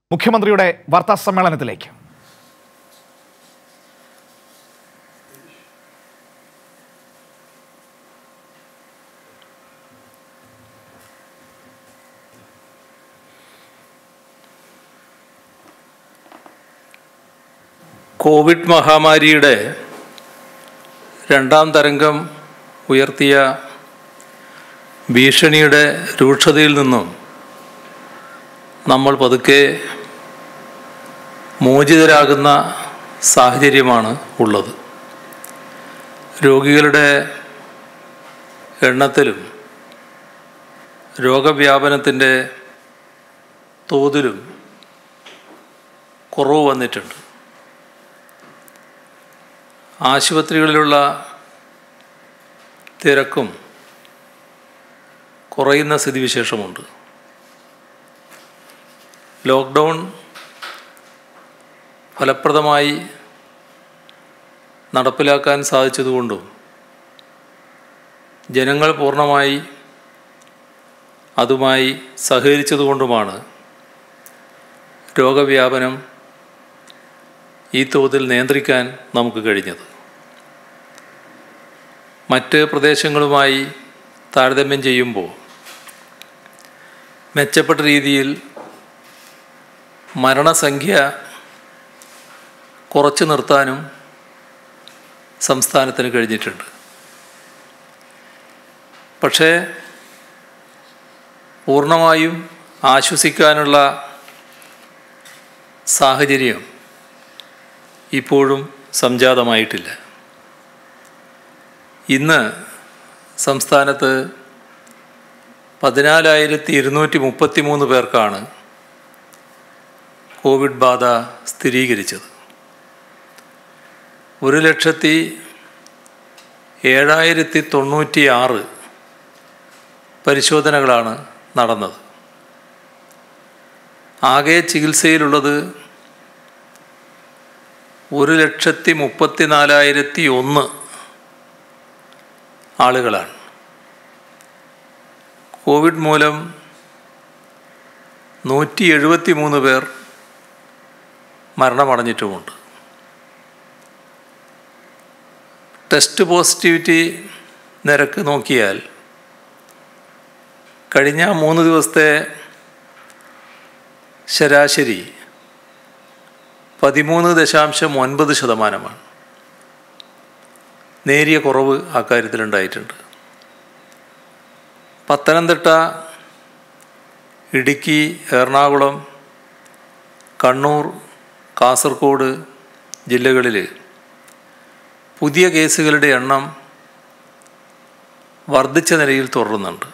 മുഖ്യമന്ത്രിയുടെ വാർത്താ സമ്മേളനത്തിലേക്ക് കോവിഡ് മഹാമാരിയുടെ രണ്ടാം തരംഗം ഉയർത്തിയ ഭീഷണിയുടെ രൂക്ഷതയിൽ നിന്നും നമ്മൾ പതുക്കെ മോചിതരാകുന്ന സാഹചര്യമാണ് ഉള്ളത് രോഗികളുടെ എണ്ണത്തിലും രോഗവ്യാപനത്തിൻ്റെ തോതിലും കുറവ് വന്നിട്ടുണ്ട് ആശുപത്രികളിലുള്ള തിരക്കും കുറയുന്ന സ്ഥിതിവിശേഷമുണ്ട് ലോക്ക്ഡൗൺ ഫലപ്രദമായി നടപ്പിലാക്കാൻ സാധിച്ചതുകൊണ്ടും ജനങ്ങൾ പൂർണ്ണമായി അതുമായി സഹകരിച്ചതുകൊണ്ടുമാണ് രോഗവ്യാപനം ഈ തോതിൽ നിയന്ത്രിക്കാൻ നമുക്ക് കഴിഞ്ഞത് മറ്റ് പ്രദേശങ്ങളുമായി താരതമ്യം ചെയ്യുമ്പോൾ മെച്ചപ്പെട്ട രീതിയിൽ മരണസംഖ്യ കുറച്ചു നിർത്താനും സംസ്ഥാനത്തിന് കഴിഞ്ഞിട്ടുണ്ട് പക്ഷേ പൂർണ്ണമായും ആശ്വസിക്കാനുള്ള സാഹചര്യം ഇപ്പോഴും സംജാതമായിട്ടില്ല ഇന്ന് സംസ്ഥാനത്ത് പതിനാലായിരത്തി ഇരുന്നൂറ്റി മുപ്പത്തി മൂന്ന് പേർക്കാണ് കോവിഡ് ബാധ സ്ഥിരീകരിച്ചത് ഒരു ലക്ഷത്തി ഏഴായിരത്തി തൊണ്ണൂറ്റി ആറ് പരിശോധനകളാണ് നടന്നത് ആകെ ചികിത്സയിലുള്ളത് ഒരു ലക്ഷത്തി മുപ്പത്തി നാലായിരത്തി ഒന്ന് ആളുകളാണ് കോവിഡ് മൂലം നൂറ്റി എഴുപത്തി മൂന്ന് പേർ മരണമടഞ്ഞിട്ടുമുണ്ട് ടെസ്റ്റ് പോസിറ്റിവിറ്റി നിരക്ക് നോക്കിയാൽ കഴിഞ്ഞ മൂന്ന് ദിവസത്തെ ശരാശരി പതിമൂന്ന് ദശാംശം ഒൻപത് ശതമാനമാണ് നേരിയ കുറവ് അക്കാര്യത്തിലുണ്ടായിട്ടുണ്ട് പത്തനംതിട്ട ഇടുക്കി എറണാകുളം കണ്ണൂർ കാസർഗോഡ് ജില്ലകളിൽ പുതിയ കേസുകളുടെ എണ്ണം വർദ്ധിച്ച നിലയിൽ തുടരുന്നുണ്ട്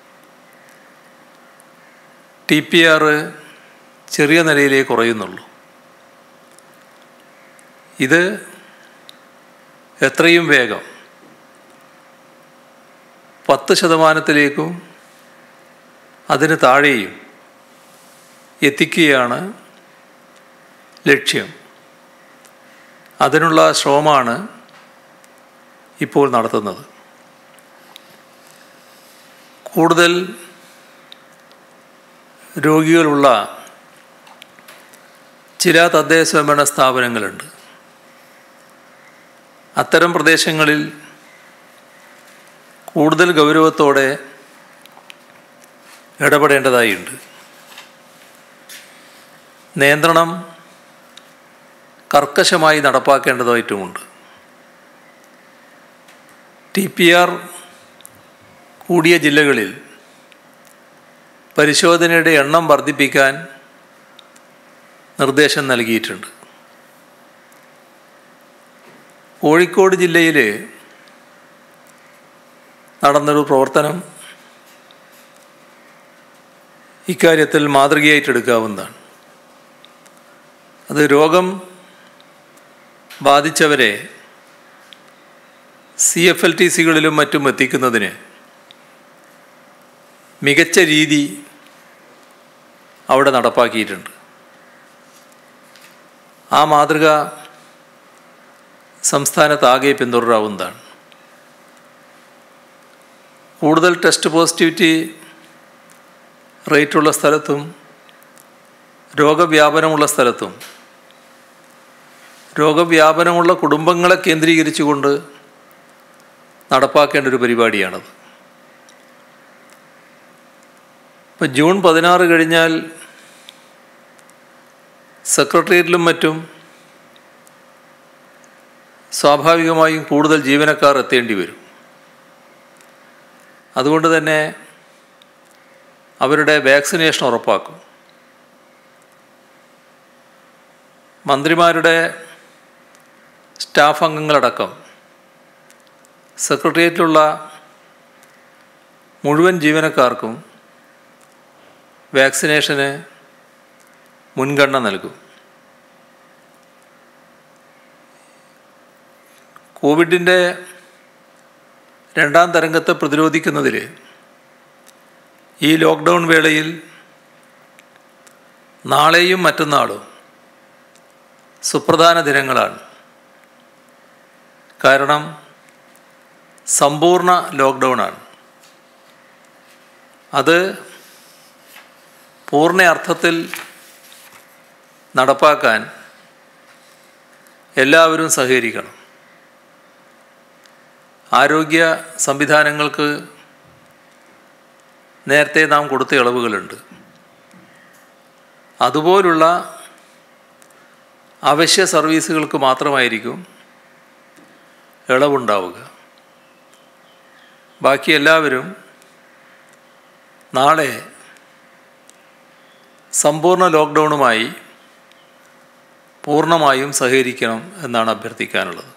ടി പി ആർ ചെറിയ നിലയിലേ കുറയുന്നുള്ളൂ ഇത് എത്രയും വേഗം പത്ത് ശതമാനത്തിലേക്കും അതിന് താഴെയും എത്തിക്കുകയാണ് ലക്ഷ്യം അതിനുള്ള ശ്രമമാണ് ഇപ്പോൾ നടത്തുന്നത് കൂടുതൽ രോഗികളുള്ള ചില തദ്ദേശ സ്വയംഭരണ സ്ഥാപനങ്ങളുണ്ട് അത്തരം പ്രദേശങ്ങളിൽ കൂടുതൽ ഗൗരവത്തോടെ ഇടപെടേണ്ടതായുണ്ട് നിയന്ത്രണം കർക്കശമായി നടപ്പാക്കേണ്ടതായിട്ടുമുണ്ട് ടി പി ആർ കൂടിയ ജില്ലകളിൽ പരിശോധനയുടെ എണ്ണം വർദ്ധിപ്പിക്കാൻ നിർദ്ദേശം നൽകിയിട്ടുണ്ട് കോഴിക്കോട് ജില്ലയിൽ നടന്നൊരു പ്രവർത്തനം ഇക്കാര്യത്തിൽ മാതൃകയായിട്ടെടുക്കാവുന്നതാണ് അത് രോഗം ബാധിച്ചവരെ സി എഫ് എൽ ടി സികളിലും മറ്റും എത്തിക്കുന്നതിന് മികച്ച രീതി അവിടെ നടപ്പാക്കിയിട്ടുണ്ട് ആ മാതൃക സംസ്ഥാനത്താകെ പിന്തുടരാവുന്നതാണ് കൂടുതൽ ടെസ്റ്റ് പോസിറ്റിവിറ്റി റേറ്റുള്ള സ്ഥലത്തും രോഗവ്യാപനമുള്ള സ്ഥലത്തും രോഗവ്യാപനമുള്ള കുടുംബങ്ങളെ കേന്ദ്രീകരിച്ചുകൊണ്ട് നടപ്പാക്കേണ്ട ഒരു പരിപാടിയാണത് ഇപ്പം ജൂൺ പതിനാറ് കഴിഞ്ഞാൽ സെക്രട്ടേറിയറ്റിലും മറ്റും സ്വാഭാവികമായും കൂടുതൽ ജീവനക്കാർ എത്തേണ്ടി വരും അതുകൊണ്ട് തന്നെ അവരുടെ വാക്സിനേഷൻ ഉറപ്പാക്കും മന്ത്രിമാരുടെ സ്റ്റാഫ് അംഗങ്ങളടക്കം സെക്രട്ടേറിയറ്റിലുള്ള മുഴുവൻ ജീവനക്കാർക്കും വാക്സിനേഷന് മുൻഗണന നൽകും കോവിഡിൻ്റെ രണ്ടാം തരംഗത്തെ പ്രതിരോധിക്കുന്നതിൽ ഈ ലോക്ക്ഡൗൺ വേളയിൽ നാളെയും മറ്റന്നാളും സുപ്രധാന ദിനങ്ങളാണ് കാരണം സമ്പൂർണ്ണ ലോക്ക്ഡൗണാണ് അത് പൂർണ്ണ അർത്ഥത്തിൽ നടപ്പാക്കാൻ എല്ലാവരും സഹകരിക്കണം ആരോഗ്യ സംവിധാനങ്ങൾക്ക് നേരത്തെ നാം കൊടുത്ത ഇളവുകളുണ്ട് അതുപോലുള്ള അവശ്യ സർവീസുകൾക്ക് മാത്രമായിരിക്കും ഇളവുണ്ടാവുക ബാക്കി എല്ലാവരും നാളെ സമ്പൂർണ്ണ ലോക്ക്ഡൗണുമായി പൂർണ്ണമായും സഹകരിക്കണം എന്നാണ് അഭ്യർത്ഥിക്കാനുള്ളത്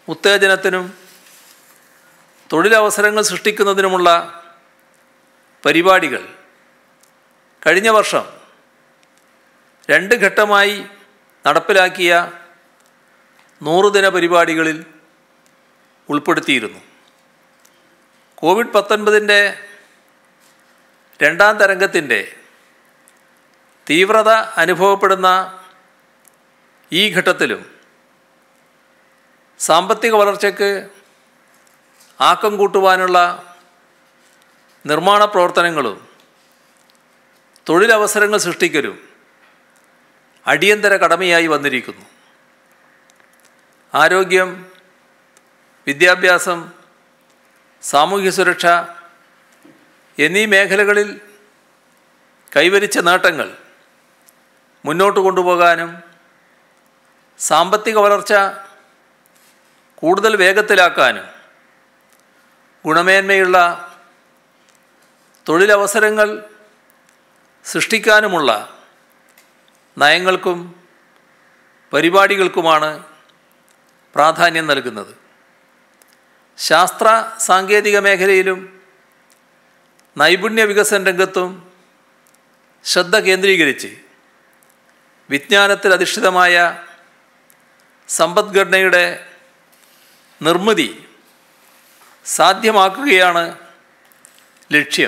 ഉത്തേജനത്തിനും തൊഴിലവസരങ്ങൾ സൃഷ്ടിക്കുന്നതിനുമുള്ള പരിപാടികൾ കഴിഞ്ഞ വർഷം രണ്ട് ഘട്ടമായി നടപ്പിലാക്കിയ നൂറുദിന പരിപാടികളിൽ ഉൾപ്പെടുത്തിയിരുന്നു കോവിഡ് പത്തൊൻപതിൻ്റെ രണ്ടാം തരംഗത്തിൻ്റെ തീവ്രത അനുഭവപ്പെടുന്ന ഈ ഘട്ടത്തിലും സാമ്പത്തിക വളർച്ചയ്ക്ക് ആക്കം കൂട്ടുവാനുള്ള നിർമ്മാണ പ്രവർത്തനങ്ങളും തൊഴിലവസരങ്ങൾ സൃഷ്ടിക്കലും അടിയന്തര കടമയായി വന്നിരിക്കുന്നു ആരോഗ്യം വിദ്യാഭ്യാസം സാമൂഹ്യ സുരക്ഷ എന്നീ മേഖലകളിൽ കൈവരിച്ച നേട്ടങ്ങൾ മുന്നോട്ട് കൊണ്ടുപോകാനും സാമ്പത്തിക വളർച്ച കൂടുതൽ വേഗത്തിലാക്കാനും ഗുണമേന്മയുള്ള തൊഴിലവസരങ്ങൾ സൃഷ്ടിക്കാനുമുള്ള നയങ്ങൾക്കും പരിപാടികൾക്കുമാണ് പ്രാധാന്യം നൽകുന്നത് ശാസ്ത്ര സാങ്കേതിക മേഖലയിലും നൈപുണ്യ വികസന രംഗത്തും ശ്രദ്ധ കേന്ദ്രീകരിച്ച് വിജ്ഞാനത്തിൽ അധിഷ്ഠിതമായ സമ്പദ്ഘടനയുടെ നിർമ്മിതി സാധ്യമാക്കുകയാണ് ലക്ഷ്യം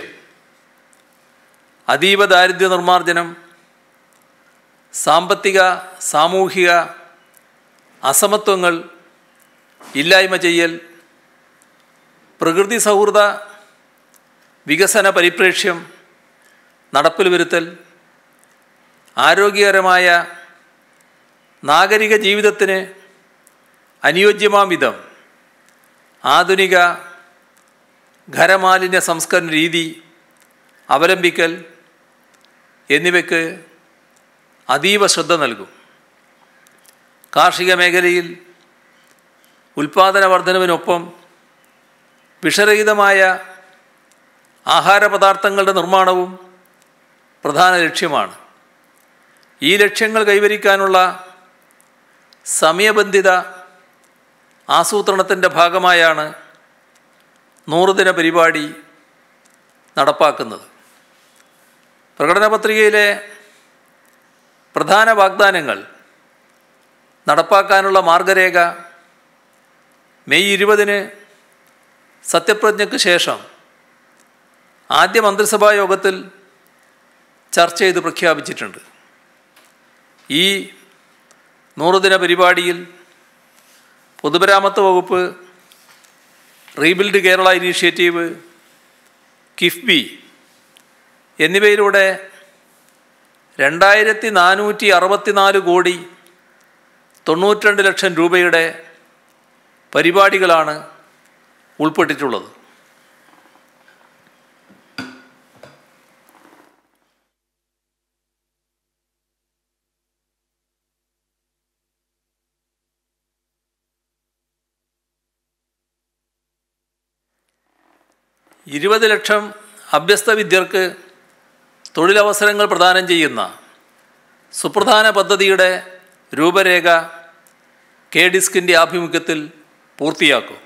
അതീവ ദാരിദ്ര്യ നിർമ്മാർജ്ജനം സാമ്പത്തിക സാമൂഹിക അസമത്വങ്ങൾ ഇല്ലായ്മ ചെയ്യൽ പ്രകൃതി സൗഹൃദ വികസന പരിപ്രേക്ഷ്യം നടപ്പിൽ വരുത്തൽ ആരോഗ്യകരമായ നാഗരിക ജീവിതത്തിന് അനുയോജ്യമാം വിധം ആധുനിക ഖരമാലിന്യ സംസ്കരണ രീതി അവലംബിക്കൽ എന്നിവയ്ക്ക് അതീവ ശ്രദ്ധ നൽകും കാർഷിക മേഖലയിൽ ഉൽപാദന വർധനവിനൊപ്പം വിഷരഹിതമായ ആഹാര പദാർത്ഥങ്ങളുടെ നിർമ്മാണവും പ്രധാന ലക്ഷ്യമാണ് ഈ ലക്ഷ്യങ്ങൾ കൈവരിക്കാനുള്ള സമയബന്ധിത ആസൂത്രണത്തിൻ്റെ ഭാഗമായാണ് നൂറുദിന പരിപാടി നടപ്പാക്കുന്നത് പ്രകടന പത്രികയിലെ പ്രധാന വാഗ്ദാനങ്ങൾ നടപ്പാക്കാനുള്ള മാർഗരേഖ മെയ് ഇരുപതിന് സത്യപ്രതിജ്ഞയ്ക്ക് ശേഷം ആദ്യ മന്ത്രിസഭാ യോഗത്തിൽ ചർച്ച ചെയ്ത് പ്രഖ്യാപിച്ചിട്ടുണ്ട് ഈ നൂറുദിന പരിപാടിയിൽ പൊതുമരാമത്ത് വകുപ്പ് റീബിൽഡ് കേരള ഇനീഷ്യേറ്റീവ് കിഫ്ബി എന്നിവയിലൂടെ രണ്ടായിരത്തി നാനൂറ്റി അറുപത്തിനാല് കോടി തൊണ്ണൂറ്റിരണ്ട് ലക്ഷം രൂപയുടെ പരിപാടികളാണ് ഉൾപ്പെട്ടിട്ടുള്ളത് ഇരുപത് ലക്ഷം അഭ്യസ്ത വിദ്യർക്ക് തൊഴിലവസരങ്ങൾ പ്രദാനം ചെയ്യുന്ന സുപ്രധാന പദ്ധതിയുടെ രൂപരേഖ കെ ഡിസ്കിൻ്റെ ആഭിമുഖ്യത്തിൽ പൂർത്തിയാക്കും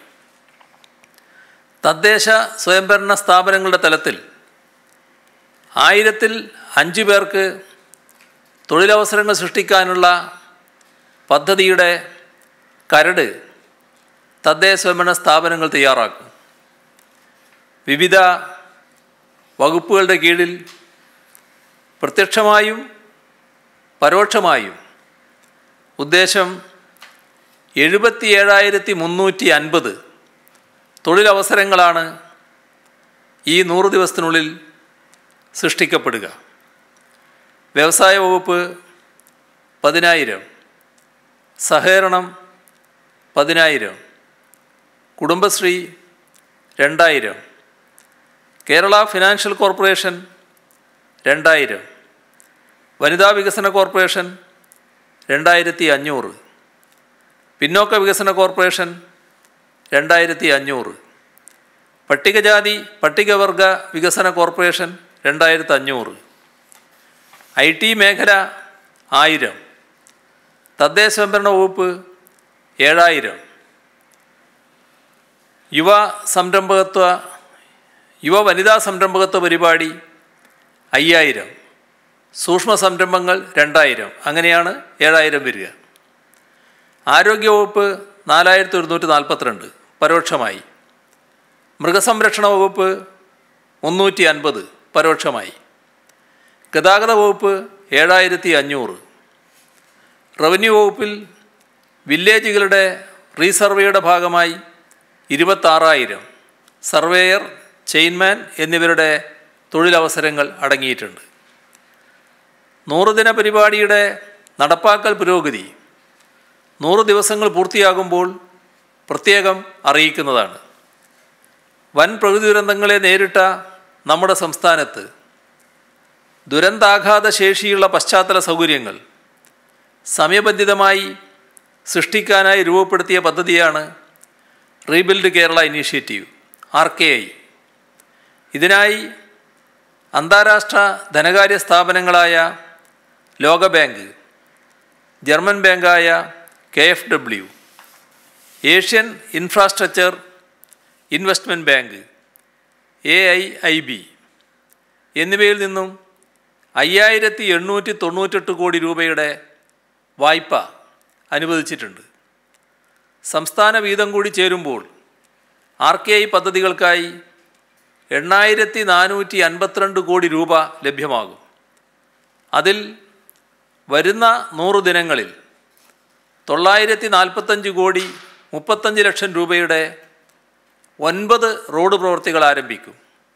തദ്ദേശ സ്വയംഭരണ സ്ഥാപനങ്ങളുടെ തലത്തിൽ ആയിരത്തിൽ അഞ്ച് പേർക്ക് തൊഴിലവസരങ്ങൾ സൃഷ്ടിക്കാനുള്ള പദ്ധതിയുടെ കരട് തദ്ദേശ സ്വയംഭരണ സ്ഥാപനങ്ങൾ തയ്യാറാക്കും വിവിധ വകുപ്പുകളുടെ കീഴിൽ പ്രത്യക്ഷമായും പരോക്ഷമായും ഉദ്ദേശം എഴുപത്തി ഏഴായിരത്തി മുന്നൂറ്റി അൻപത് തൊഴിലവസരങ്ങളാണ് ഈ നൂറ് ദിവസത്തിനുള്ളിൽ സൃഷ്ടിക്കപ്പെടുക വ്യവസായ വകുപ്പ് പതിനായിരം സഹകരണം പതിനായിരം കുടുംബശ്രീ രണ്ടായിരം കേരള ഫിനാൻഷ്യൽ കോർപ്പറേഷൻ രണ്ടായിരം വനിതാ വികസന കോർപ്പറേഷൻ രണ്ടായിരത്തി അഞ്ഞൂറ് പിന്നോക്ക വികസന കോർപ്പറേഷൻ രണ്ടായിരത്തി അഞ്ഞൂറ് പട്ടികജാതി പട്ടികവർഗ വികസന കോർപ്പറേഷൻ രണ്ടായിരത്തി അഞ്ഞൂറ് ഐ ടി മേഖല ആയിരം തദ്ദേശ സ്വയംഭരണ വകുപ്പ് ഏഴായിരം യുവ സംരംഭകത്വ യുവ വനിതാ സംരംഭകത്വ പരിപാടി അയ്യായിരം സൂക്ഷ്മ സംരംഭങ്ങൾ രണ്ടായിരം അങ്ങനെയാണ് ഏഴായിരം വരിക ആരോഗ്യവകുപ്പ് നാലായിരത്തി ഒരുന്നൂറ്റി നാൽപ്പത്തിരണ്ട് പരോക്ഷമായി മൃഗസംരക്ഷണ വകുപ്പ് മുന്നൂറ്റി അൻപത് പരോക്ഷമായി ഗതാഗത വകുപ്പ് ഏഴായിരത്തി അഞ്ഞൂറ് റവന്യൂ വകുപ്പിൽ വില്ലേജുകളുടെ റീസർവേയുടെ ഭാഗമായി ഇരുപത്താറായിരം സർവേയർ ചെയിൻമാൻ എന്നിവരുടെ തൊഴിലവസരങ്ങൾ അടങ്ങിയിട്ടുണ്ട് നൂറുദിന പരിപാടിയുടെ നടപ്പാക്കൽ പുരോഗതി നൂറ് ദിവസങ്ങൾ പൂർത്തിയാകുമ്പോൾ പ്രത്യേകം അറിയിക്കുന്നതാണ് വൻ പ്രകൃതി ദുരന്തങ്ങളെ നേരിട്ട നമ്മുടെ സംസ്ഥാനത്ത് ദുരന്താഘാത ശേഷിയുള്ള പശ്ചാത്തല സൗകര്യങ്ങൾ സമയബന്ധിതമായി സൃഷ്ടിക്കാനായി രൂപപ്പെടുത്തിയ പദ്ധതിയാണ് rebuild Kerala initiative R K I ഇതിനായി അന്താരാഷ്ട്ര ധനകാര്യ സ്ഥാപനങ്ങളായ ലോകബാങ്ക് ജർമ്മൻ ബാങ്കായ K F W Asian infrastructure investment bank A I I B എന്നിവയിൽ നിന്നും അയ്യായിരത്തി എണ്ണൂറ്റി തൊണ്ണൂറ്റെട്ട് കോടി രൂപയുടെ വായ്പ അനുവദിച്ചിട്ടുണ്ട് സംസ്ഥാന വീതം കൂടി ചേരുമ്പോൾ ആർ കെ ഐ പദ്ധതികൾക്കായി എണ്ണായിരത്തി നാനൂറ്റി അൻപത്തിരണ്ട് കോടി രൂപ ലഭ്യമാകും അതിൽ വരുന്ന നൂറ് ദിനങ്ങളിൽ തൊള്ളായിരത്തി നാൽപ്പത്തഞ്ച് കോടി മുപ്പത്തഞ്ച് ലക്ഷം രൂപയുടെ ഒൻപത് റോഡ് പ്രവൃത്തികൾ ആരംഭിക്കും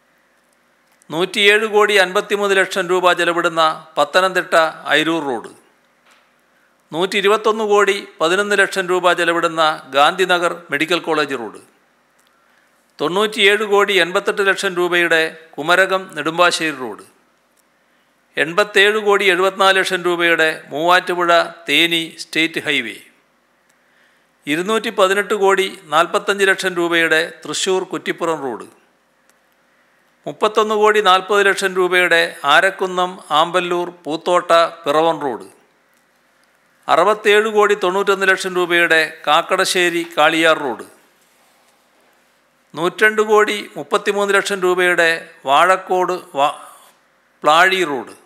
നൂറ്റിയേഴ് കോടി അൻപത്തിമൂന്ന് ലക്ഷം രൂപ ചെലവിടുന്ന പത്തനംതിട്ട അയിരൂർ റോഡ് നൂറ്റി ഇരുപത്തൊന്ന് കോടി പതിനൊന്ന് ലക്ഷം രൂപ ചെലവിടുന്ന ഗാന്ധിനഗർ മെഡിക്കൽ കോളേജ് റോഡ് തൊണ്ണൂറ്റിയേഴ് കോടി എൺപത്തെട്ട് ലക്ഷം രൂപയുടെ കുമരകം നെടുമ്പാശ്ശേരി റോഡ് എൺപത്തേഴ് കോടി എഴുപത്തിനാല് ലക്ഷം രൂപയുടെ മൂവാറ്റുപുഴ തേനി സ്റ്റേറ്റ് ഹൈവേ ഇരുന്നൂറ്റി പതിനെട്ട് കോടി നാൽപ്പത്തഞ്ച് ലക്ഷം രൂപയുടെ തൃശ്ശൂർ കുറ്റിപ്പുറം റോഡ് മുപ്പത്തൊന്ന് കോടി നാൽപ്പത് ലക്ഷം രൂപയുടെ ആരക്കുന്നം ആമ്പല്ലൂർ പൂത്തോട്ട പിറവൻ റോഡ് അറുപത്തേഴ് കോടി തൊണ്ണൂറ്റൊന്ന് ലക്ഷം രൂപയുടെ കാക്കടശ്ശേരി കാളിയാർ റോഡ് നൂറ്റണ്ട് കോടി മുപ്പത്തിമൂന്ന് ലക്ഷം രൂപയുടെ വാഴക്കോട് വാ പ്ലാഴി റോഡ്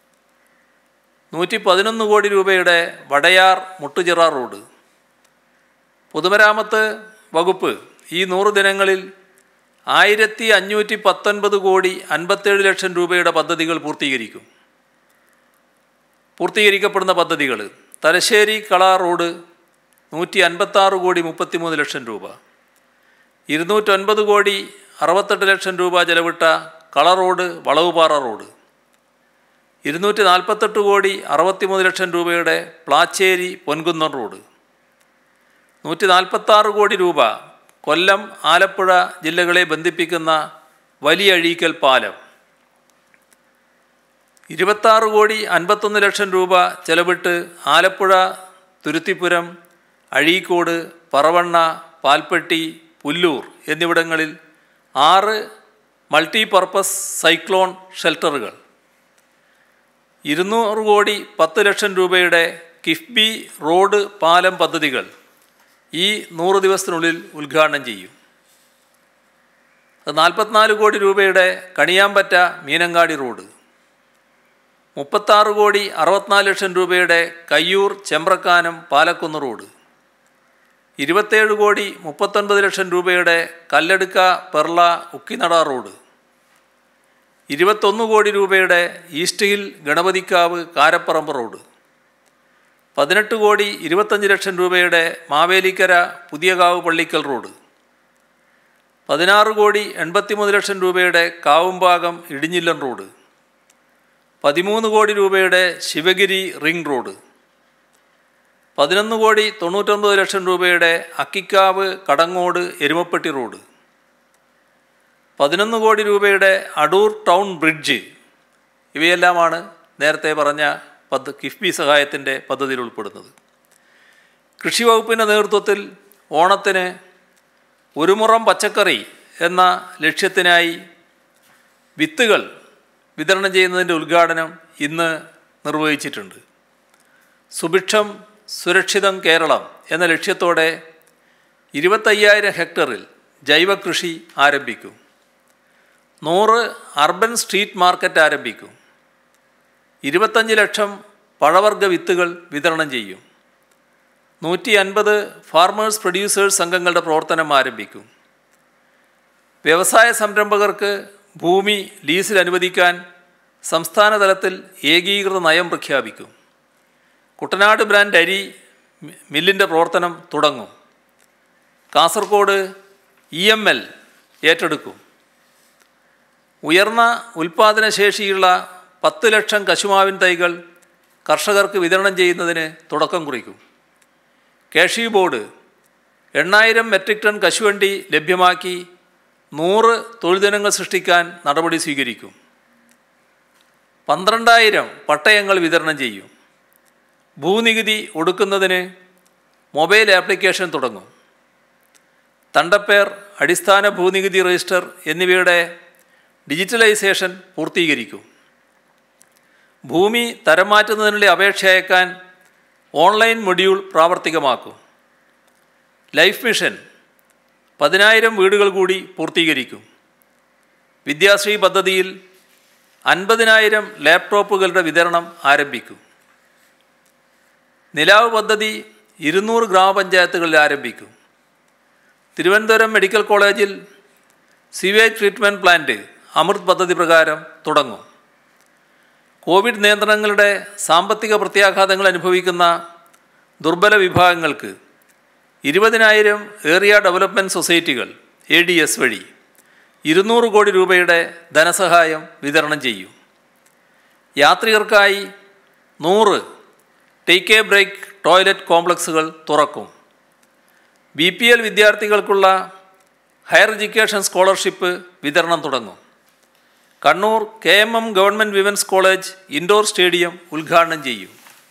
നൂറ്റി പതിനൊന്ന് കോടി രൂപയുടെ വടയാർ മുട്ടുചിറ റോഡ് പൊതുമരാമത്ത് വകുപ്പ് ഈ നൂറ് ദിനങ്ങളിൽ ആയിരത്തി അഞ്ഞൂറ്റി പത്തൊൻപത് കോടി അൻപത്തേഴ് ലക്ഷം രൂപയുടെ പദ്ധതികൾ പൂർത്തീകരിക്കും പൂർത്തീകരിക്കപ്പെടുന്ന പദ്ധതികൾ തലശ്ശേരി കള റോഡ് നൂറ്റി അൻപത്താറ് കോടി മുപ്പത്തിമൂന്ന് ലക്ഷം രൂപ ഇരുന്നൂറ്റൊൻപത് കോടി അറുപത്തെട്ട് ലക്ഷം രൂപ ചെലവിട്ട കള റോഡ് വളവുപാറ റോഡ് ഇരുന്നൂറ്റി നാൽപ്പത്തെട്ട് കോടി അറുപത്തിമൂന്ന് ലക്ഷം രൂപയുടെ പ്ലാച്ചേരി പൊൻകുന്നം റോഡ് നൂറ്റി നാൽപ്പത്താറ് കോടി രൂപ കൊല്ലം ആലപ്പുഴ ജില്ലകളെ ബന്ധിപ്പിക്കുന്ന വലിയ അഴീക്കൽ പാലം ഇരുപത്താറ് കോടി അൻപത്തൊന്ന് ലക്ഷം രൂപ ചെലവിട്ട് ആലപ്പുഴ തുരുത്തിപ്പുരം അഴീക്കോട് പറവണ്ണ പാൽപ്പെട്ടി പുല്ലൂർ എന്നിവിടങ്ങളിൽ ആറ് മൾട്ടിപർപ്പസ് സൈക്ലോൺ ഷെൽട്ടറുകൾ ഇരുന്നൂറ് കോടി പത്ത് ലക്ഷം രൂപയുടെ കിഫ്ബി റോഡ് പാലം പദ്ധതികൾ ഈ നൂറ് ദിവസത്തിനുള്ളിൽ ഉദ്ഘാടനം ചെയ്യും അത് നാൽപ്പത്തിനാല് കോടി രൂപയുടെ കണിയാമ്പറ്റ മീനങ്ങാടി റോഡ് മുപ്പത്താറ് കോടി അറുപത്തിനാല് ലക്ഷം രൂപയുടെ കയ്യൂർ ചെമ്പ്രക്കാനം പാലക്കുന്ന് റോഡ് ഇരുപത്തേഴ് കോടി മുപ്പത്തൊൻപത് ലക്ഷം രൂപയുടെ കല്ലെടുക്ക പെർള ഉക്കിനട റോഡ് ഇരുപത്തൊന്ന് കോടി രൂപയുടെ east hill Ganapathikavu Karaparamba road പതിനെട്ട് കോടി ഇരുപത്തഞ്ച് ലക്ഷം രൂപയുടെ മാവേലിക്കര പുതിയകാവ് പള്ളിക്കൽ റോഡ് പതിനാറ് കോടി എൺപത്തിമൂന്ന് ലക്ഷം രൂപയുടെ കാവുംഭാഗം ഇടിഞ്ഞില്ലം റോഡ് പതിമൂന്ന് കോടി രൂപയുടെ ശിവഗിരി റിംഗ് റോഡ് പതിനൊന്ന് കോടി തൊണ്ണൂറ്റൊമ്പത് ലക്ഷം രൂപയുടെ അക്കിക്കാവ് കടങ്ങോട് എരുമപ്പെട്ടി റോഡ് പതിനൊന്ന് കോടി രൂപയുടെ അടൂർ ടൗൺ ബ്രിഡ്ജ് ഇവയെല്ലാമാണ് നേരത്തെ പറഞ്ഞ പദ്ധ കിഫ്ബി സഹായത്തിൻ്റെ പദ്ധതിയിൽ ഉൾപ്പെടുന്നത് കൃഷി വകുപ്പിൻ്റെ നേതൃത്വത്തിൽ ഓണത്തിന് ഒരു മുറം പച്ചക്കറി എന്ന ലക്ഷ്യത്തിനായി വിത്തുകൾ വിതരണം ചെയ്യുന്നതിൻ്റെ ഉദ്ഘാടനം ഇന്ന് നിർവഹിച്ചിട്ടുണ്ട് സുഭിക്ഷം സുരക്ഷിതം കേരളം എന്ന ലക്ഷ്യത്തോടെ ഇരുപത്തയ്യായിരം ഹെക്ടറിൽ ജൈവ കൃഷി ആരംഭിക്കും നൂറ് അർബൻ സ്ട്രീറ്റ് മാർക്കറ്റ് ആരംഭിക്കും ഇരുപത്തഞ്ച് ലക്ഷം പഴവർഗ വിത്തുകൾ വിതരണം ചെയ്യും നൂറ്റി അൻപത് ഫാർമേഴ്സ് പ്രൊഡ്യൂസേഴ്സ് സംഘങ്ങളുടെ പ്രവർത്തനം ആരംഭിക്കും വ്യവസായ സംരംഭകർക്ക് ഭൂമി ലീസിൽ അനുവദിക്കാൻ സംസ്ഥാന തലത്തിൽ ഏകീകൃത നയം പ്രഖ്യാപിക്കും കുട്ടനാട് ബ്രാൻഡ് അരി മി- മില്ലിൻ്റെ പ്രവർത്തനം തുടങ്ങും കാസർഗോഡ് ഇ എം എൽ ഏറ്റെടുക്കും ഉയർന്ന ഉൽപാദനശേഷിയുള്ള പത്ത് ലക്ഷം കശുമാവിൻ തൈകൾ കർഷകർക്ക് വിതരണം ചെയ്യുന്നതിന് തുടക്കം കുറിക്കും കാഷ്യൂ ബോർഡ് എണ്ണായിരം മെട്രിക് ടൺ കശുവണ്ടി ലഭ്യമാക്കി നൂറ് തൊഴിൽദിനങ്ങൾ സൃഷ്ടിക്കാൻ നടപടി സ്വീകരിക്കും പന്ത്രണ്ടായിരം പട്ടയങ്ങൾ വിതരണം ചെയ്യും ഭൂനികുതി ഒടുക്കുന്നതിന് മൊബൈൽ ആപ്ലിക്കേഷൻ തുടങ്ങും തണ്ടപ്പേർ അടിസ്ഥാന ഭൂനികുതി രജിസ്റ്റർ എന്നിവയുടെ ഡിജിറ്റലൈസേഷൻ പൂർത്തീകരിക്കും ഭൂമി തരം മാറ്റുന്നതിനുള്ള അപേക്ഷ അയക്കാൻ ഓൺലൈൻ മൊഡ്യൂൾ പ്രാവർത്തികമാക്കും ലൈഫ് മിഷൻ പതിനായിരം വീടുകൾ കൂടി പൂർത്തീകരിക്കും വിദ്യാശ്രീ പദ്ധതിയിൽ അൻപതിനായിരം ലാപ്ടോപ്പുകളുടെ വിതരണം ആരംഭിക്കും നിലാവ് പദ്ധതി ഇരുന്നൂറ് ഗ്രാമപഞ്ചായത്തുകളിൽ ആരംഭിക്കും തിരുവനന്തപുരം മെഡിക്കൽ കോളേജിൽ സിവേജ് ട്രീറ്റ്മെൻറ്റ് പ്ലാന്റ് അമൃത് പദ്ധതി പ്രകാരം തുടങ്ങും കോവിഡ് നിയന്ത്രണങ്ങളുടെ സാമ്പത്തിക പ്രത്യാഘാതങ്ങൾ അനുഭവിക്കുന്ന ദുർബല വിഭാഗങ്ങൾക്ക് ഇരുപതിനായിരം ഏറിയ ഡെവലപ്മെൻറ്റ് സൊസൈറ്റികൾ എ ഡി എസ് വഴി ഇരുന്നൂറ് കോടി രൂപയുടെ ധനസഹായം വിതരണം ചെയ്യും യാത്രികർക്കായി നൂറ് ടേക്ക് എ ബ്രേക്ക് ടോയ്ലറ്റ് കോംപ്ലക്സുകൾ തുറക്കും ബി പി എൽ വിദ്യാർത്ഥികൾക്കുള്ള ഹയർ എഡ്യൂക്കേഷൻ സ്കോളർഷിപ്പ് വിതരണം തുടങ്ങും Kannur K M M government women's college indoor stadium ഉദ്ഘാടനം ചെയ്യും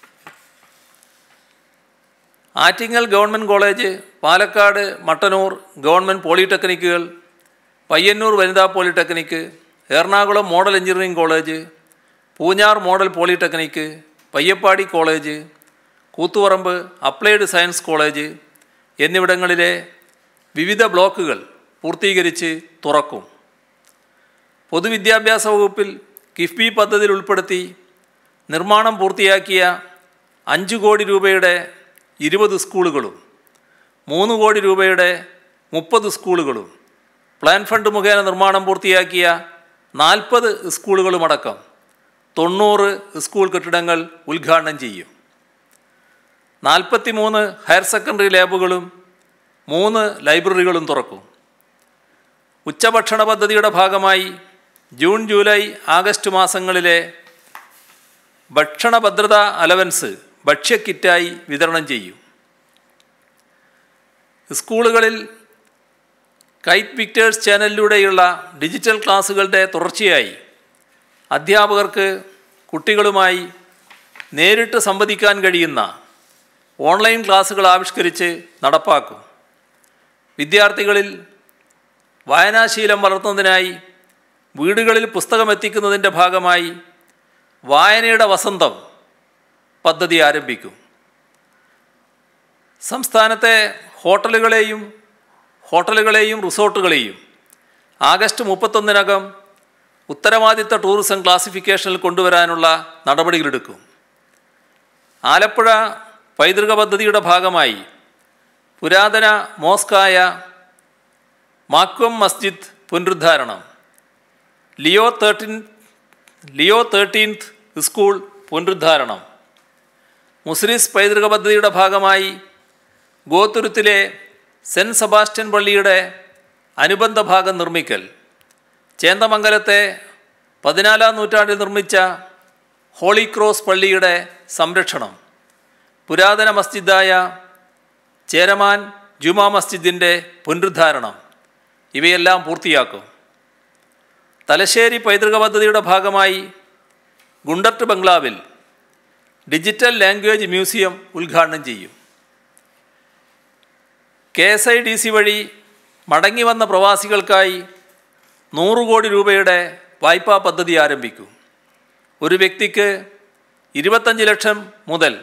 Attingal government college Palakkad Mattannur government പോളിടെക്നിക്കുകൾ പയ്യന്നൂർ വനിതാ polytechnic Ernakulam model engineering college Poonjar model polytechnic Payyappadi college Koothuparamba applied science college എന്നിവിടങ്ങളിലെ വിവിധ ബ്ലോക്കുകൾ പൂർത്തീകരിച്ച് തുറക്കും പൊതുവിദ്യാഭ്യാസ വകുപ്പിൽ കിഫ്ബി പദ്ധതിയിൽ ഉൾപ്പെടുത്തി നിർമ്മാണം പൂർത്തിയാക്കിയ അഞ്ച് കോടി രൂപയുടെ ഇരുപത് സ്കൂളുകളും മൂന്ന് കോടി രൂപയുടെ മുപ്പത് സ്കൂളുകളും പ്ലാൻ ഫണ്ട് മുഖേന നിർമ്മാണം പൂർത്തിയാക്കിയ നാൽപ്പത് സ്കൂളുകളുമടക്കം തൊണ്ണൂറ് സ്കൂൾ കെട്ടിടങ്ങൾ ഉദ്ഘാടനം ചെയ്യും നാൽപ്പത്തി മൂന്ന് ഹയർ സെക്കൻഡറി ലാബുകളും മൂന്ന് ലൈബ്രറികളും തുറക്കും ഉച്ചഭക്ഷണ പദ്ധതിയുടെ ഭാഗമായി ജൂൺ ജൂലൈ ആഗസ്റ്റ് മാസങ്ങളിലെ ഭക്ഷണ ഭദ്രത അലവൻസ് ഭക്ഷ്യക്കിറ്റായി വിതരണം ചെയ്യും സ്കൂളുകളിൽ കൈറ്റ് പിക്ചേഴ്സ് ചാനലിലൂടെയുള്ള ഡിജിറ്റൽ ക്ലാസ്സുകളുടെ തുടർച്ചയായി അധ്യാപകർക്ക് കുട്ടികളുമായി നേരിട്ട് സംവദിക്കാൻ കഴിയുന്ന ഓൺലൈൻ ക്ലാസ്സുകൾ ആവിഷ്കരിച്ച് നടപ്പാക്കും വിദ്യാർത്ഥികളിൽ വായനാശീലം വളർത്തുന്നതിനായി വീടുകളിൽ പുസ്തകം എത്തിക്കുന്നതിൻ്റെ ഭാഗമായി വായനയുടെ വസന്തം പദ്ധതി ആരംഭിക്കും സംസ്ഥാനത്തെ ഹോട്ടലുകളെയും ഹോട്ടലുകളെയും റിസോർട്ടുകളെയും ആഗസ്റ്റ് മുപ്പത്തൊന്നിനകം ഉത്തരവാദിത്ത ടൂറിസം ക്ലാസിഫിക്കേഷനിൽ കൊണ്ടുവരാനുള്ള നടപടികളെടുക്കും ആലപ്പുഴ പൈതൃക പദ്ധതിയുടെ ഭാഗമായി പുരാതന മോസ്കായ മാക്വം മസ്ജിദ് പുനരുദ്ധാരണം Leo thirteen Leo thirteenth school പുനരുദ്ധാരണം മുസ്ലിസ് പൈതൃക പദ്ധതിയുടെ ഭാഗമായി ഗോതുരുത്തിലെ സെൻറ്റ് സെബാസ്റ്റ്യൻ പള്ളിയുടെ അനുബന്ധ ഭാഗം നിർമ്മിക്കൽ ചേന്ദമംഗലത്തെ പതിനാലാം നൂറ്റാണ്ടിൽ നിർമ്മിച്ച ഹോളി ക്രോസ് പള്ളിയുടെ സംരക്ഷണം പുരാതന മസ്ജിദായ ചേരമാൻ ജുമാ മസ്ജിദിൻ്റെ പുനരുദ്ധാരണം ഇവയെല്ലാം പൂർത്തിയാക്കും തലശ്ശേരി പൈതൃക പദ്ധതിയുടെ ഭാഗമായി ഗുണ്ടർട്ട് ബംഗ്ലാവിൽ ഡിജിറ്റൽ ലാംഗ്വേജ് മ്യൂസിയം ഉദ്ഘാടനം ചെയ്യും K S I D C വഴി മടങ്ങി വന്ന പ്രവാസികൾക്കായി നൂറ് കോടി രൂപയുടെ വായ്പാ പദ്ധതി ആരംഭിക്കും ഒരു വ്യക്തിക്ക് ഇരുപത്തഞ്ച് ലക്ഷം മുതൽ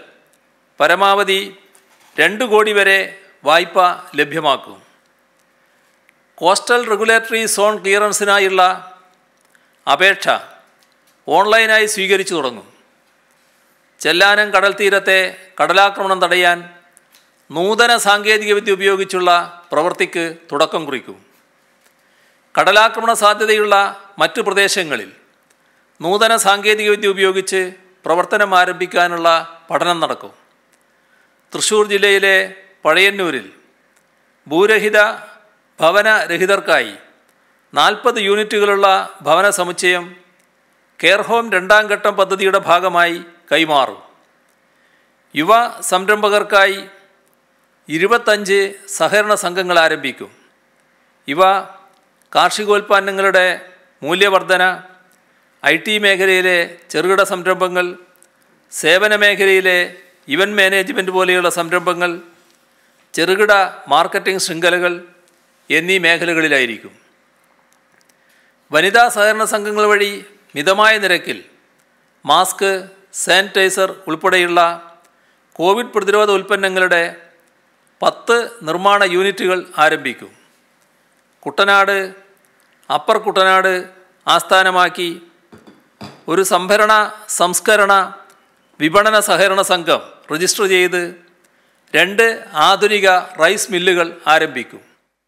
പരമാവധി രണ്ട് കോടി വരെ വായ്പ ലഭ്യമാക്കും കോസ്റ്റൽ റെഗുലേറ്ററി സോൺ ക്ലിയറൻസിനായുള്ള അപേക്ഷ ഓൺലൈനായി സ്വീകരിച്ചു തുടങ്ങും ചെല്ലാനം കടൽ തീരത്തെ കടലാക്രമണം തടയാൻ നൂതന സാങ്കേതികവിദ്യ ഉപയോഗിച്ചുള്ള പ്രവൃത്തിക്ക് തുടക്കം കുറിക്കും കടലാക്രമണ സാധ്യതയുള്ള മറ്റു പ്രദേശങ്ങളിൽ നൂതന സാങ്കേതികവിദ്യ ഉപയോഗിച്ച് പ്രവർത്തനം ആരംഭിക്കാനുള്ള പഠനം നടക്കും തൃശ്ശൂർ ജില്ലയിലെ പഴയന്നൂരിൽ ഭൂരഹിത ഭവനരഹിതർക്കായി നാൽപ്പത് യൂണിറ്റുകളുള്ള ഭവന സമുച്ചയം കെയർ ഹോം രണ്ടാം ഘട്ടം പദ്ധതിയുടെ ഭാഗമായി കൈമാറും യുവ സംരംഭകർക്കായി ഇരുപത്തഞ്ച് സഹകരണ സംഘങ്ങൾ ആരംഭിക്കും ഇവ കാർഷികോൽപ്പന്നങ്ങളുടെ മൂല്യവർധന ഐ ടി മേഖലയിലെ ചെറുകിട സംരംഭങ്ങൾ സേവന മേഖലയിലെ ഇവൻറ്റ് മാനേജ്മെൻറ്റ് പോലെയുള്ള സംരംഭങ്ങൾ ചെറുകിട മാർക്കറ്റിംഗ് ശൃംഖലകൾ എന്നീ മേഖലകളിലായിരിക്കും വനിതാ സഹകരണ സംഘങ്ങൾ വഴി മിതമായ നിരക്കിൽ മാസ്ക് സാനിറ്റൈസർ ഉൾപ്പെടെയുള്ള കോവിഡ് പ്രതിരോധ ഉൽപ്പന്നങ്ങളുടെ പത്ത് നിർമ്മാണ യൂണിറ്റുകൾ ആരംഭിക്കും കുട്ടനാട് അപ്പർ കുട്ടനാട് ആസ്ഥാനമാക്കി ഒരു സംഭരണ സംസ്കരണ വിപണന സഹകരണ സംഘം രജിസ്റ്റർ ചെയ്ത് രണ്ട് ആധുനിക റൈസ് മില്ലുകൾ ആരംഭിക്കും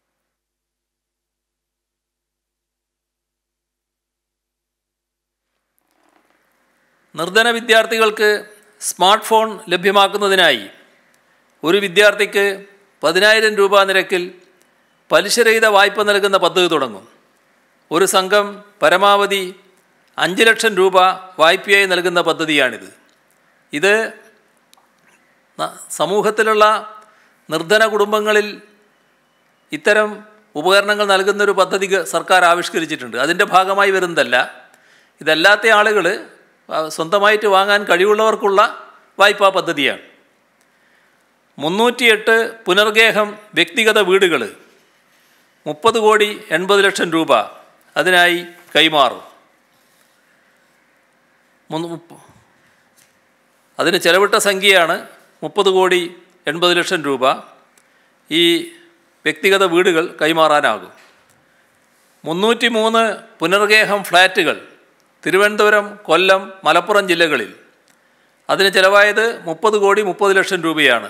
നിർധന വിദ്യാർത്ഥികൾക്ക് സ്മാർട്ട് ഫോൺ ലഭ്യമാക്കുന്നതിനായി ഒരു വിദ്യാർത്ഥിക്ക് പതിനായിരം രൂപ നിരക്കിൽ പലിശരഹിത വായ്പ നൽകുന്ന പദ്ധതി തുടങ്ങും ഒരു സംഘം പരമാവധി അഞ്ച് ലക്ഷം രൂപ വായ്പയായി നൽകുന്ന പദ്ധതിയാണിത് ഇത് ന- സമൂഹത്തിലുള്ള നിർധന കുടുംബങ്ങളിൽ ഇത്തരം ഉപകരണങ്ങൾ നൽകുന്നൊരു പദ്ധതി ഗ- സർക്കാർ ആവിഷ്കരിച്ചിട്ടുണ്ട് അതിൻ്റെ ഭാഗമായി വരുന്നതല്ല ഇതല്ലാത്ത ആളുകൾ സ്വന്തമായിട്ട് വാങ്ങാൻ കഴിവുള്ളവർക്കുള്ള വായ്പാ പദ്ധതിയാണ് മുന്നൂറ്റിയെട്ട് പുനർഗേഹം വ്യക്തിഗത വീടുകൾ മുപ്പത് കോടി എൺപത് ലക്ഷം രൂപ അതിനായി കൈമാറും മുന്ന് മുപ്പ- അതിന് ചെലവിട്ട സംഖ്യയാണ് മുപ്പത് കോടി എൺപത് ലക്ഷം രൂപ ഈ വ്യക്തിഗത വീടുകൾ കൈമാറാനാകും മുന്നൂറ്റി മൂന്ന് പുനർഗേഹം ഫ്ലാറ്റുകൾ തിരുവനന്തപുരം കൊല്ലം മലപ്പുറം ജില്ലകളിൽ അതിന് ചിലവായത് മുപ്പത് കോടി മുപ്പത് ലക്ഷം രൂപയാണ്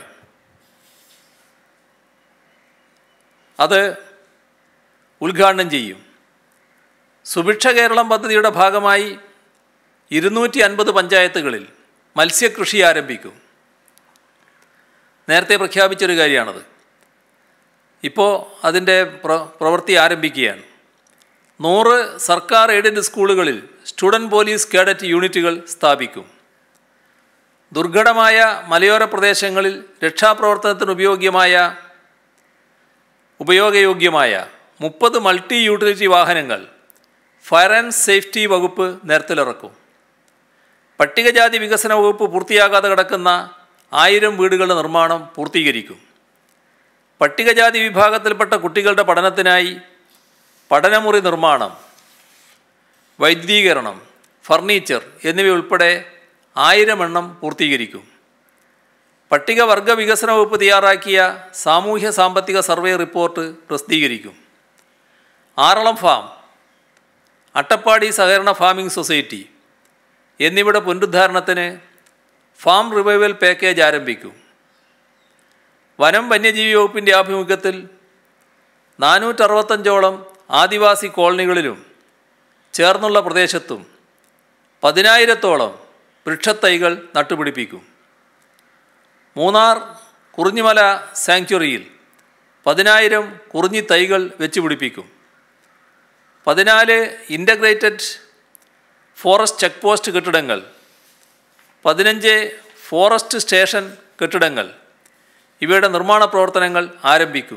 അത് ഉദ്ഘാടനം ചെയ്യും സുഭിക്ഷ കേരളം പദ്ധതിയുടെ ഭാഗമായി ഇരുന്നൂറ്റി അൻപത് പഞ്ചായത്തുകളിൽ മത്സ്യകൃഷി ആരംഭിക്കും നേരത്തെ പ്രഖ്യാപിച്ചൊരു കാര്യമാണത് ഇപ്പോൾ അതിൻ്റെ പ്ര പ്രവൃത്തി ആരംഭിക്കുകയാണ് നൂറ് സർക്കാർ എയ്ഡഡ് സ്കൂളുകളിൽ സ്റ്റുഡൻറ് പോലീസ് കേഡറ്റ് യൂണിറ്റുകൾ സ്ഥാപിക്കും ദുർഘടമായ മലയോര പ്രദേശങ്ങളിൽ രക്ഷാപ്രവർത്തനത്തിന് ഉപയോഗ്യമായ ഉപയോഗയോഗ്യമായ മുപ്പത് മൾട്ടി യൂട്ടിലിറ്റി വാഹനങ്ങൾ ഫയർ ആൻഡ് സേഫ്റ്റി വകുപ്പ് നിരത്തിലിറക്കും പട്ടികജാതി വികസന വകുപ്പ് പൂർത്തിയാകാതെ കിടക്കുന്ന ആയിരം വീടുകളുടെ നിർമ്മാണം പൂർത്തീകരിക്കും പട്ടികജാതി വിഭാഗത്തിൽപ്പെട്ട കുട്ടികളുടെ പഠനത്തിനായി പഠനമുറി നിർമ്മാണം വൈദ്യുതീകരണം ഫർണിച്ചർ എന്നിവയുൾപ്പെടെ ആയിരം എണ്ണം പൂർത്തീകരിക്കും പട്ടികവർഗ വികസന വകുപ്പ് തയ്യാറാക്കിയ സാമൂഹ്യ സാമ്പത്തിക സർവേ റിപ്പോർട്ട് പ്രസിദ്ധീകരിക്കും ആറളം ഫാം അട്ടപ്പാടി സഹകരണ ഫാമിംഗ് സൊസൈറ്റി എന്നിവയുടെ പുനരുദ്ധാരണത്തിന് ഫാം റിവൈവൽ പാക്കേജ് ആരംഭിക്കും വനം വന്യജീവി വകുപ്പിൻ്റെ ആഭിമുഖ്യത്തിൽ നാനൂറ്ററുപത്തഞ്ചോളം ആദിവാസി കോളനികളിലും ചേർന്നുള്ള പ്രദേശത്തും പതിനായിരത്തോളം വൃക്ഷത്തൈകൾ നട്ടുപിടിപ്പിക്കും മൂന്നാർ കുറിഞ്ഞിമല സാങ്ച്വറിയിൽ പതിനായിരം കുറിഞ്ഞി തൈകൾ വെച്ച് പിടിപ്പിക്കും പതിനാല് ഇൻ്റഗ്രേറ്റഡ് ഫോറസ്റ്റ് ചെക്ക് പോസ്റ്റ് കെട്ടിടങ്ങൾ പതിനഞ്ച് ഫോറസ്റ്റ് സ്റ്റേഷൻ കെട്ടിടങ്ങൾ ഇവയുടെ നിർമ്മാണ പ്രവർത്തനങ്ങൾ ആരംഭിക്കും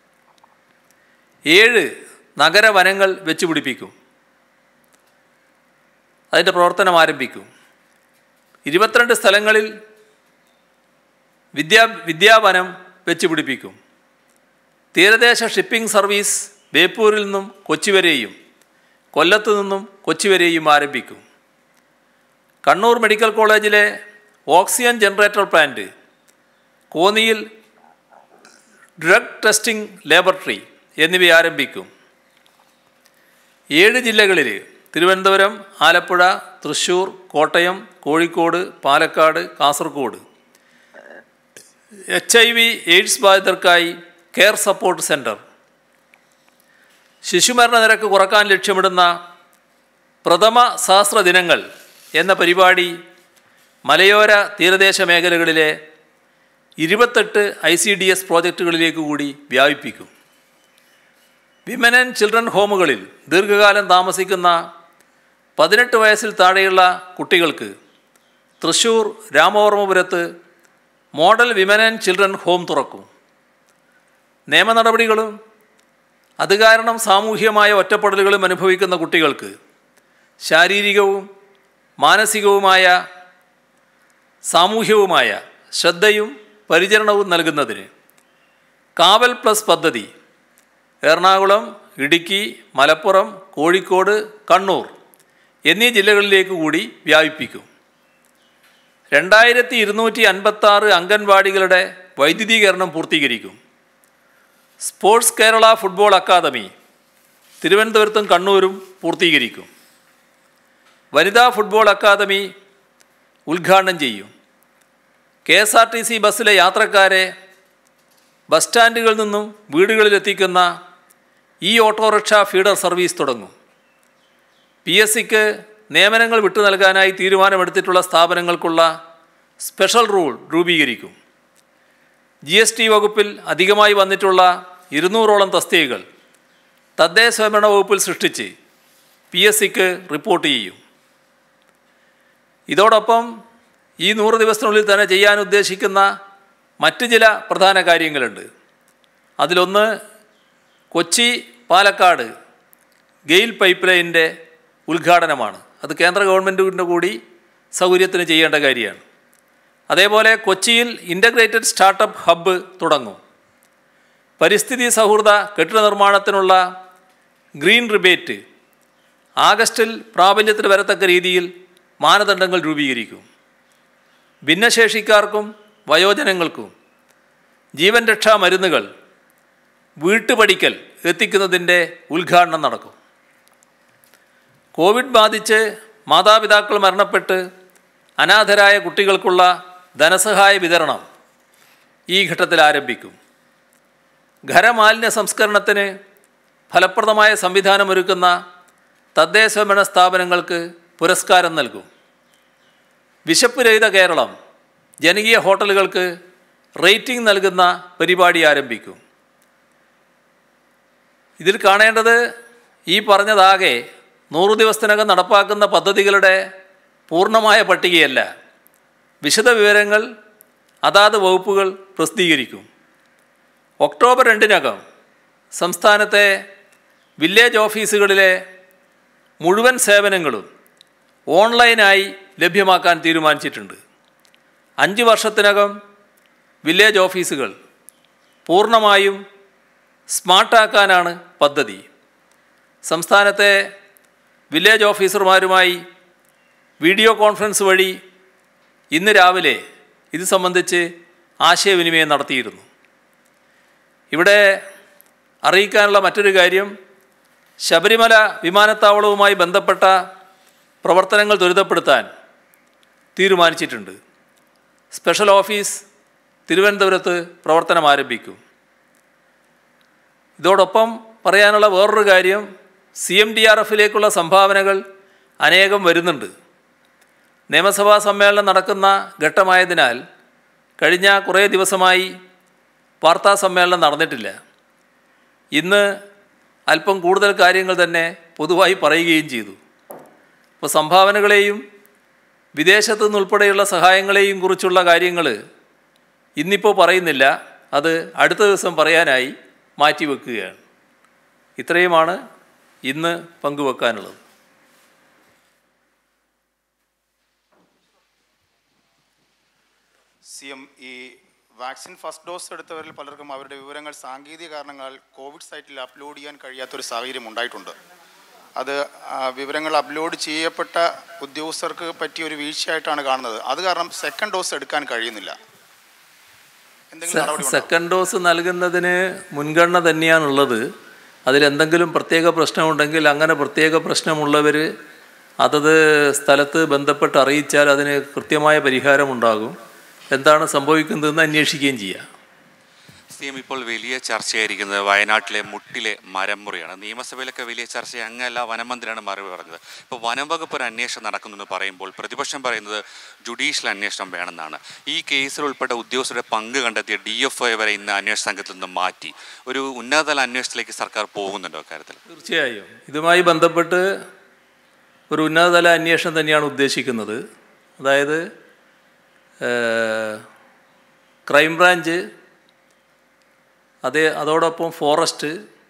ഏഴ് നഗരവനങ്ങൾ വെച്ച് പിടിപ്പിക്കും അതിൻ്റെ പ്രവർത്തനം ആരംഭിക്കും ഇരുപത്തിരണ്ട് സ്ഥലങ്ങളിൽ വിദ്യാ വിദ്യാവനം വെച്ച് പിടിപ്പിക്കും തീരദേശ ഷിപ്പിംഗ് സർവീസ് ബേപ്പൂരിൽ നിന്നും കൊച്ചി വരെയും കൊല്ലത്തു നിന്നും കൊച്ചി വരെയും ആരംഭിക്കും കണ്ണൂർ മെഡിക്കൽ കോളേജിലെ ഓക്സിജൻ ജനറേറ്റർ പ്ലാന്റ് കോന്നിയിൽ ഡ്രഗ് ടെസ്റ്റിംഗ് ലാബറട്ടറി എന്നിവ ആരംഭിക്കും ഏഴ് ജില്ലകളിൽ Thiruvananthapuram Alappuzha Thrissur Kottayam Kozhikode Palakkad Kasaragod H I V AIDS ബാധിതർക്കായി കെയർ സപ്പോർട്ട് സെൻറ്റർ ശിശുമരണ നിരക്ക് കുറക്കാൻ ലക്ഷ്യമിടുന്ന പ്രഥമ ശാസ്ത്ര ദിനങ്ങൾ എന്ന പരിപാടി മലയോര തീരദേശ മേഖലകളിലെ ഇരുപത്തെട്ട് ഐ സി ഡി എസ് പ്രോജക്റ്റുകളിലേക്ക് കൂടി വ്യാപിപ്പിക്കും വിമൻ ആൻഡ് ചിൽഡ്രൻ ഹോമുകളിൽ ദീർഘകാലം താമസിക്കുന്ന പതിനെട്ട് വയസ്സിൽ താഴെയുള്ള കുട്ടികൾക്ക് തൃശൂർ രാമവർമ്മപുരത്ത് model women and children home തുറക്കും നിയമ നടപടികളും അത് കാരണം സാമൂഹികമായ ഒറ്റപ്പെടലുകളും അനുഭവിക്കുന്ന കുട്ടികൾക്ക് ശാരീരികവും മാനസികവുമായ സാമൂഹ്യവുമായ ശ്രദ്ധയും പരിചരണവും നൽകുന്നതിന് കാവൽ പ്ലസ് പദ്ധതി എറണാകുളം ഇടുക്കി മലപ്പുറം കോഴിക്കോട് കണ്ണൂർ എന്നീ ജില്ലകളിലേക്ക് കൂടി വ്യാപിപ്പിക്കും രണ്ടായിരത്തി ഇരുന്നൂറ്റി അൻപത്താറ് അംഗൻവാടികളുടെ വൈദ്യുതീകരണം പൂർത്തീകരിക്കും സ്പോർട്സ് കേരള ഫുട്ബോൾ അക്കാദമി തിരുവനന്തപുരത്തും കണ്ണൂരും പൂർത്തീകരിക്കും വനിതാ ഫുട്ബോൾ അക്കാദമി ഉദ്ഘാടനം ചെയ്യും K S R T C ബസ്സിലെ യാത്രക്കാരെ ബസ് സ്റ്റാൻഡുകളിൽ നിന്നും വീടുകളിലെത്തിക്കുന്ന ഈ ഓട്ടോറിക്ഷ ഫീഡർ സർവീസ് തുടങ്ങും പി എസ് സിക്ക് നിയമനങ്ങൾ വിട്ടു നൽകാനായി തീരുമാനമെടുത്തിട്ടുള്ള സ്ഥാപനങ്ങൾക്കുള്ള സ്പെഷ്യൽ റൂൾ രൂപീകരിക്കും ജി എസ് ടി വകുപ്പിൽ അധികമായി വന്നിട്ടുള്ള ഇരുന്നൂറോളം തസ്തികകൾ തദ്ദേശ സ്വയംഭരണ വകുപ്പിൽ സൃഷ്ടിച്ച് പി എസ് സിക്ക് റിപ്പോർട്ട് ചെയ്യും ഇതോടൊപ്പം ഈ നൂറ് ദിവസത്തിനുള്ളിൽ തന്നെ ചെയ്യാൻ ഉദ്ദേശിക്കുന്ന മറ്റ് ചില പ്രധാന കാര്യങ്ങളുണ്ട് അതിലൊന്ന് കൊച്ചി പാലക്കാട് ഗെയിൽ പൈപ്പ് ലൈനിൻ്റെ ഉദ്ഘാടനമാണ് അത് കേന്ദ്ര ഗവൺമെൻറ്റിൻ്റെ കൂടി സൗകര്യത്തിന് ചെയ്യേണ്ട കാര്യമാണ് അതേപോലെ കൊച്ചിയിൽ ഇൻ്റഗ്രേറ്റഡ് സ്റ്റാർട്ടപ്പ് ഹബ്ബ് തുടങ്ങും പരിസ്ഥിതി സൗഹൃദ കെട്ടിട നിർമ്മാണത്തിനുള്ള ഗ്രീൻ റിബേറ്റ് ആഗസ്റ്റിൽ പ്രാബല്യത്തിൽ വരത്തക്ക രീതിയിൽ മാനദണ്ഡങ്ങൾ രൂപീകരിക്കും ഭിന്നശേഷിക്കാർക്കും വയോജനങ്ങൾക്കും ജീവൻ രക്ഷാ മരുന്നുകൾ വീട്ടുപടിക്കൽ എത്തിക്കുന്നതിൻ്റെ ഉദ്ഘാടനം നടക്കും കോവിഡ് ബാധിച്ച് മാതാപിതാക്കൾ മരണപ്പെട്ട് അനാഥരായ കുട്ടികൾക്കുള്ള ധനസഹായ വിതരണം ഈ ഘട്ടത്തിൽ ആരംഭിക്കും ഖരമാലിന്യ സംസ്കരണത്തിന് ഫലപ്രദമായ സംവിധാനമൊരുക്കുന്ന തദ്ദേശഭരണ സ്ഥാപനങ്ങൾക്ക് പുരസ്കാരം നൽകും വിശപ്പ് രഹിത കേരളം ജനകീയ ഹോട്ടലുകൾക്ക് റേറ്റിംഗ് നൽകുന്ന പരിപാടി ആരംഭിക്കും ഇതിൽ കാണേണ്ടത് ഈ പറഞ്ഞതാകെ നൂറ് ദിവസത്തിനകം നടപ്പാക്കുന്ന പദ്ധതികളുടെ പൂർണ്ണമായ പട്ടികയല്ല വിശദ വിവരങ്ങൾ അതാത് വകുപ്പുകൾ പ്രസിദ്ധീകരിക്കും ഒക്ടോബർ രണ്ടിനകം സംസ്ഥാനത്തെ വില്ലേജ് ഓഫീസുകളിലെ മുഴുവൻ സേവനങ്ങളും ഓൺലൈനായി ലഭ്യമാക്കാൻ തീരുമാനിച്ചിട്ടുണ്ട് അഞ്ച് വർഷത്തിനകം വില്ലേജ് ഓഫീസുകൾ പൂർണ്ണമായും സ്മാർട്ടാക്കാനാണ് പദ്ധതി സംസ്ഥാനത്തെ വില്ലേജ് ഓഫീസർമാരുമായി വീഡിയോ കോൺഫറൻസ് വഴി ഇന്ന് രാവിലെ ഇത് സംബന്ധിച്ച് ആശയവിനിമയം നടത്തിയിരുന്നു ഇവിടെ അറിയിക്കാനുള്ള മറ്റൊരു കാര്യം ശബരിമല വിമാനത്താവളവുമായി ബന്ധപ്പെട്ട പ്രവർത്തനങ്ങൾ ത്വരിതപ്പെടുത്താൻ തീരുമാനിച്ചിട്ടുണ്ട് സ്പെഷ്യൽ ഓഫീസ് തിരുവനന്തപുരത്ത് പ്രവർത്തനം ആരംഭിക്കും ഇതോടൊപ്പം പറയാനുള്ള വേറൊരു കാര്യം സി എം ഡി ആർ എഫിലേക്കുള്ള സംഭാവനകൾ അനേകം വരുന്നുണ്ട് നിയമസഭാ സമ്മേളനം നടക്കുന്ന ഘട്ടമായതിനാൽ കഴിഞ്ഞ കുറേ ദിവസമായി വാർത്താ സമ്മേളനം നടന്നിട്ടില്ല ഇന്ന് അല്പം കൂടുതൽ കാര്യങ്ങൾ തന്നെ പൊതുവായി പറയുകയും ചെയ്തു അപ്പോൾ സംഭാവനകളെയും വിദേശത്തു നിന്നുൾപ്പെടെയുള്ള സഹായങ്ങളെയും കുറിച്ചുള്ള കാര്യങ്ങൾ ഇന്നിപ്പോൾ പറയുന്നില്ല അത് അടുത്ത ദിവസം പറയാനായി മാറ്റിവെക്കുകയാണ് ഇത്രയുമാണ് ഇന്ന് പങ്കുവെക്കാനുള്ളത് സി എം ഈ വാക്സിൻ ഫസ്റ്റ് ഡോസ് എടുത്തവരിൽ പലർക്കും അവരുടെ വിവരങ്ങൾ സാങ്കേതിക കാരണങ്ങളാൽ കോവിഡ് സൈറ്റിൽ അപ്ലോഡ് ചെയ്യാൻ കഴിയാത്തൊരു സാഹചര്യം ഉണ്ടായിട്ടുണ്ട് അത് ആ, വിവരങ്ങൾ അപ്ലോഡ് ചെയ്യപ്പെട്ട ഉദ്യോഗസ്ഥർക്ക് പറ്റിയ ഒരു വീഴ്ചയായിട്ടാണ് കാണുന്നത് അത് കാരണം സെക്കൻഡ് ഡോസ് എടുക്കാൻ കഴിയുന്നില്ല എന്തെങ്കിലും നടപടി ഉണ്ടോ? സെക്കൻഡ് ഡോസ് നൽകുന്നതിന് മുൻഗണന തന്നെയാണുള്ളത് അതിലെന്തെങ്കിലും പ്രത്യേക പ്രശ്നമുണ്ടെങ്കിൽ അങ്ങനെ പ്രത്യേക പ്രശ്നമുള്ളവർ അതത് സ്ഥലത്ത് ബന്ധപ്പെട്ട് അറിയിച്ചാൽ അതിന് കൃത്യമായ പരിഹാരമുണ്ടാകും എന്താണ് സംഭവിക്കുന്നതെന്ന് അന്വേഷിക്കുകയും ചെയ്യാം സി എം ഇപ്പോൾ വലിയ ചർച്ചയായിരിക്കുന്നത് വയനാട്ടിലെ മുട്ടിലെ മരം മുറിയാണ് നിയമസഭയിലൊക്കെ വലിയ ചർച്ച അങ്ങല്ല വനമന്ത്രിയാണ് മറുപടി പറഞ്ഞത് ഇപ്പോൾ വനം വകുപ്പ് ഒരു അന്വേഷണം നടക്കുന്നെന്ന് പറയുമ്പോൾ പ്രതിപക്ഷം പറയുന്നത് ജുഡീഷ്യൽ അന്വേഷണം വേണമെന്നാണ് ഈ കേസിൽ ഉൾപ്പെട്ട ഉദ്യോഗസ്ഥരുടെ പങ്ക് കണ്ടെത്തിയ ഡി എഫ് ഐ വരെ ഇന്ന് അന്വേഷണ സംഘത്തിൽ നിന്ന് മാറ്റി ഒരു ഉന്നതതല അന്വേഷണത്തിലേക്ക് സർക്കാർ പോകുന്നുണ്ടോ കാര്യത്തിൽ തീർച്ചയായും ഇതുമായി ബന്ധപ്പെട്ട് ഒരു ഉന്നതതല അന്വേഷണം തന്നെയാണ് ഉദ്ദേശിക്കുന്നത് അതായത് ഏഹ്, ക്രൈംബ്രാഞ്ച് അതേ അതോടൊപ്പം ഫോറസ്റ്റ്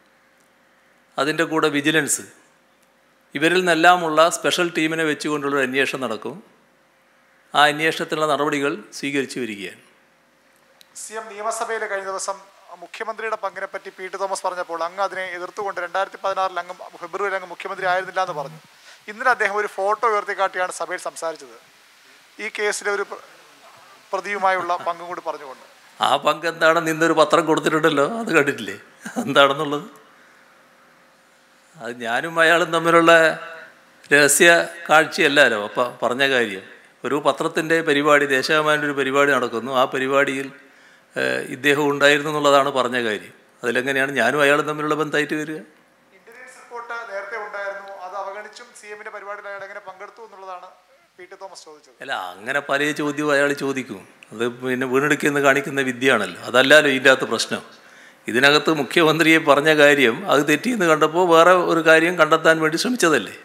അതിൻ്റെ കൂടെ വിജിലൻസ് ഇവരിൽ നിന്നെല്ലാമുള്ള സ്പെഷ്യൽ ടീമിനെ വെച്ചുകൊണ്ടുള്ള ഒരു അന്വേഷണം നടക്കും ആ അന്വേഷണത്തിനുള്ള നടപടികൾ സ്വീകരിച്ചു വരികയാണ് സി എം നിയമസഭയിൽ കഴിഞ്ഞ ദിവസം മുഖ്യമന്ത്രിയുടെ പങ്കിനെ പറ്റി പി ടി തോമസ് പറഞ്ഞപ്പോൾ അങ്ങ് അതിനെ എതിർത്തുകൊണ്ട് രണ്ടായിരത്തി പതിനാറിൽ അങ്ങ് ഫെബ്രുവരി അങ്ങ് മുഖ്യമന്ത്രി ആയിരുന്നില്ല എന്ന് പറഞ്ഞു ഇന്നലെ അദ്ദേഹം ഒരു ഫോട്ടോ ഉയർത്തിക്കാട്ടിയാണ് സഭയിൽ സംസാരിച്ചത് ഈ കേസിലെ ഒരു പ്ര- പ്രതിയുമായുള്ള പങ്കും കൂടി പറഞ്ഞുകൊണ്ട് ആ പങ്ക് എന്താണെന്ന് ഇന്നൊരു പത്രം കൊടുത്തിട്ടുണ്ടല്ലോ അത് കണ്ടിട്ടില്ലേ എന്താണെന്നുള്ളത് അത് ഞാനും അയാളും തമ്മിലുള്ള രഹസ്യ കാഴ്ചയല്ലല്ലോ അപ്പം പറഞ്ഞ കാര്യം ഒരു പത്രത്തിൻ്റെ പരിപാടി ദേശാഭിമാനിൻ്റെ ഒരു പരിപാടി നടക്കുന്നു ആ പരിപാടിയിൽ ഏഹ്, ഇദ്ദേഹം ഉണ്ടായിരുന്നു എന്നുള്ളതാണ് പറഞ്ഞ കാര്യം അതിലെങ്ങനെയാണ് ഞാനും അയാളും തമ്മിലുള്ള ബന്ധമായിട്ട് വരിക ഇന്റലിജൻസ് റിപ്പോർട്ട് നേരത്തെ ഉണ്ടായിരുന്നു അത് അവഗണിച്ചും സി എമ്മിന്റെ പരിപാടിയിൽ അയാൾ എങ്ങനെ പങ്കെടുത്തു എന്നുള്ളതാണ് പി ടി തോമസ് ചോദിച്ചത് അല്ല അങ്ങനെ പല ചോദ്യവും അയാൾ ചോദിക്കും അത് പിന്നെ വീണെടുക്കുന്ന കാണിക്കുന്ന വിദ്യയാണല്ലോ അതല്ലല്ലോ ഇതിൻ്റെ അകത്ത് പ്രശ്നം ഇതിനകത്ത് മുഖ്യമന്ത്രിയെ പറഞ്ഞ കാര്യം അത് തെറ്റിയെന്ന് കണ്ടപ്പോൾ വേറെ ഒരു കാര്യം കണ്ടെത്താൻ വേണ്ടി ശ്രമിച്ചതല്ലേ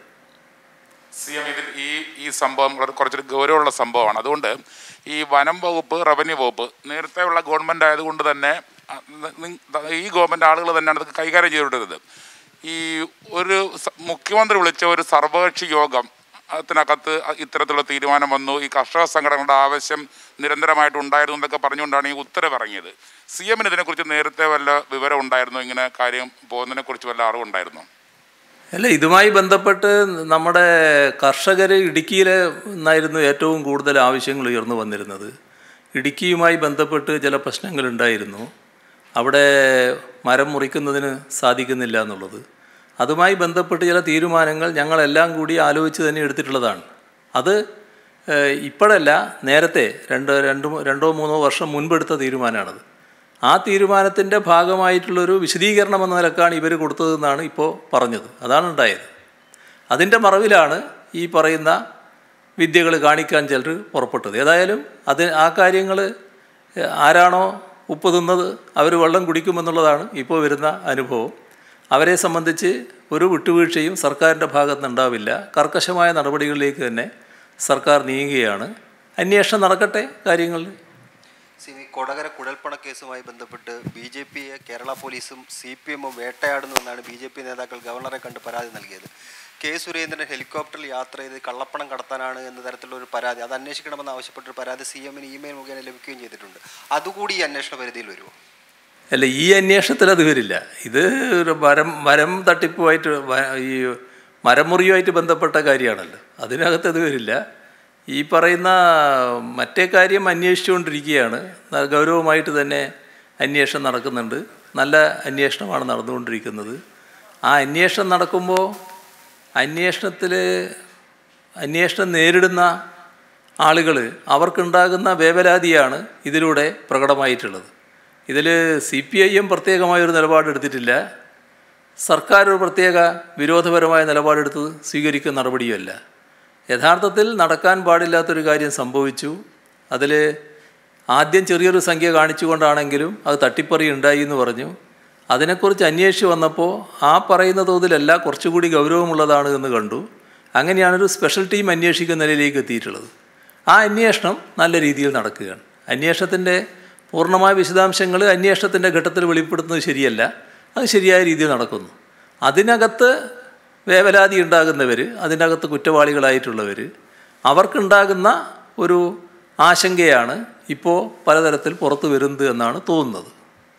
സി എം ഇതിൽ ഈ ഈ സംഭവം വളരെ കുറച്ചൊരു ഗൗരവമുള്ള സംഭവമാണ് അതുകൊണ്ട് ഈ വനം വകുപ്പ് റവന്യൂ വകുപ്പ് നേരത്തെ ഉള്ള ഗവൺമെൻറ് ആയതുകൊണ്ട് തന്നെ ആ, നി- നി- ഈ ഗവൺമെൻറ് ആളുകൾ തന്നെയാണ് ഇത് കൈകാര്യം ചെയ്തിട്ടുള്ളത് ഈ ഒരു സ- മുഖ്യമന്ത്രി വിളിച്ച ഒരു സർവകക്ഷി യോഗം അതിനകത്ത് ഇത്തരത്തിലുള്ള തീരുമാനം വന്നു ഈ കർഷക സംഘടനകളുടെ ആവശ്യം നിരന്തരമായിട്ട് ഉണ്ടായിരുന്നു എന്നൊക്കെ പറഞ്ഞുകൊണ്ടാണ് ഈ ഉത്തരവ് ഇറങ്ങിയത് സി എമ്മിന് ഇതിനെക്കുറിച്ച് നേരത്തെ വല്ല വിവരം ഉണ്ടായിരുന്നു ഇങ്ങനെ കാര്യം പോകുന്നതിനെക്കുറിച്ച് വല്ല അറിവുണ്ടായിരുന്നു അല്ല ഇതുമായി ബന്ധപ്പെട്ട് നമ്മുടെ കർഷകർ ഇടുക്കിയിൽ നിന്നായിരുന്നു ഏറ്റവും കൂടുതൽ ആവശ്യങ്ങൾ ഉയർന്നു വന്നിരുന്നത് ഇടുക്കിയുമായി ബന്ധപ്പെട്ട് ചില പ്രശ്നങ്ങളുണ്ടായിരുന്നു അവിടെ മരം മുറിക്കുന്നതിന് സാധിക്കുന്നില്ല എന്നുള്ളത് അതുമായി ബന്ധപ്പെട്ട് ചില തീരുമാനങ്ങൾ ഞങ്ങളെല്ലാം കൂടി ആലോചിച്ച് തന്നെ എടുത്തിട്ടുള്ളതാണ് അത് ഏഹ്, ഇപ്പോഴല്ല നേരത്തെ രണ്ട് രണ്ട് മൂ- രണ്ടോ മൂന്നോ വർഷം മുൻപെടുത്ത തീരുമാനമാണത് ആ തീരുമാനത്തിൻ്റെ ഭാഗമായിട്ടുള്ളൊരു വിശദീകരണം എന്ന നിലക്കാണ് ഇവർ കൊടുത്തതെന്നാണ് ഇപ്പോൾ പറഞ്ഞത് അതാണ് ഉണ്ടായത് അതിൻ്റെ മറവിലാണ് ഈ പറയുന്ന വിദ്യകൾ കാണിക്കാൻ ചിലർ പുറപ്പെട്ടത് ഏതായാലും അത് ആ കാര്യങ്ങൾ ആരാണോ ഉപ്പ് തിന്നത് അവർ വെള്ളം കുടിക്കുമെന്നുള്ളതാണ് ഇപ്പോൾ വരുന്ന അനുഭവം അവരെ സംബന്ധിച്ച് ഒരു വിട്ടുവീഴ്ചയും സർക്കാരിൻ്റെ ഭാഗത്ത് നിന്നുണ്ടാവില്ല കർക്കശമായ നടപടികളിലേക്ക് തന്നെ സർക്കാർ നീങ്ങുകയാണ് അന്വേഷണം നടക്കട്ടെ കാര്യങ്ങളിൽ സി വി കൊടകര കുഴൽപ്പണ കേസുമായി ബന്ധപ്പെട്ട് ബി ജെ പിയെ കേരള പോലീസും സി പി എമ്മും വേട്ടയാടുന്നുവെന്നാണ് ബി ജെ പി നേതാക്കൾ ഗവർണറെ കണ്ട് പരാതി നൽകിയത് കെ സുരേന്ദ്രൻ ഹെലികോപ്റ്ററിൽ യാത്ര ചെയ്ത് കള്ളപ്പണം കടത്താനാണ് എന്ന തരത്തിലുള്ള ഒരു പരാതി അത് അന്വേഷിക്കണമെന്ന് ആവശ്യപ്പെട്ടൊരു പരാതി സി എമ്മിന് ഇമെയിൽ മുഖേന ലഭിക്കുകയും ചെയ്തിട്ടുണ്ട് അതുകൂടി ഈ അന്വേഷണ പരിധിയിൽ വരുമോ അല്ല ഈ അന്വേഷണത്തിൽ അത് വരില്ല ഇത് ഒരു മരം മരം തട്ടിപ്പുമായിട്ട് വ- ഈ മരം മുറിയുമായിട്ട് ബന്ധപ്പെട്ട കാര്യമാണല്ലോ അതിനകത്ത് അത് വരില്ല ഈ പറയുന്ന മറ്റേ കാര്യം അന്വേഷിച്ചുകൊണ്ടിരിക്കുകയാണ് ന- ഗൗരവമായിട്ട് തന്നെ അന്വേഷണം നടക്കുന്നുണ്ട് നല്ല അന്വേഷണമാണ് നടന്നുകൊണ്ടിരിക്കുന്നത് ആ അന്വേഷണം നടക്കുമ്പോൾ അന്വേഷണത്തിൽ അന്വേഷണം നേരിടുന്ന ആളുകൾ അവർക്കുണ്ടാകുന്ന വേവലാതിയാണ് ഇതിലൂടെ പ്രകടമായിട്ടുള്ളത് ഇതിൽ സി പി ഐ എം പ്രത്യേകമായൊരു നിലപാടെടുത്തിട്ടില്ല സർക്കാർ ഒരു പ്രത്യേക വിരോധപരമായ നിലപാടെടുത്ത് സ്വീകരിക്കുന്ന നടപടിയുമല്ല യഥാർത്ഥത്തിൽ നടക്കാൻ പാടില്ലാത്തൊരു കാര്യം സംഭവിച്ചു അതിൽ ആദ്യം ചെറിയൊരു സംഖ്യ കാണിച്ചുകൊണ്ടാണെങ്കിലും അത് തട്ടിപ്പറി ഉണ്ടായി എന്ന് പറഞ്ഞു അതിനെക്കുറിച്ച് അന്വേഷിച്ച് വന്നപ്പോൾ ആ പറയുന്ന തോതിലല്ല കുറച്ചുകൂടി ഗൗരവമുള്ളതാണ് എന്ന് കണ്ടു അങ്ങനെയാണ് ഒരു സ്പെഷ്യൽ ടീം അന്വേഷിക്കുന്ന നിലയിലേക്ക് എത്തിയിട്ടുള്ളത് ആ അന്വേഷണം നല്ല രീതിയിൽ നടക്കുകയാണ് അന്വേഷണത്തിൻ്റെ പൂർണ്ണമായ വിശദാംശങ്ങൾ അന്വേഷണത്തിൻ്റെ ഘട്ടത്തിൽ വെളിപ്പെടുത്തുന്നത് ശരിയല്ല അത് ശരിയായ രീതിയിൽ നടക്കുന്നു അതിനകത്ത് വേവലാതി ഉണ്ടാകുന്നവർ അതിനകത്ത് കുറ്റവാളികളായിട്ടുള്ളവർ അവർക്കുണ്ടാകുന്ന ഒരു ആശങ്കയാണ് ഇപ്പോൾ പലതരത്തിൽ പുറത്തു വരുന്നത് എന്നാണ് തോന്നുന്നത്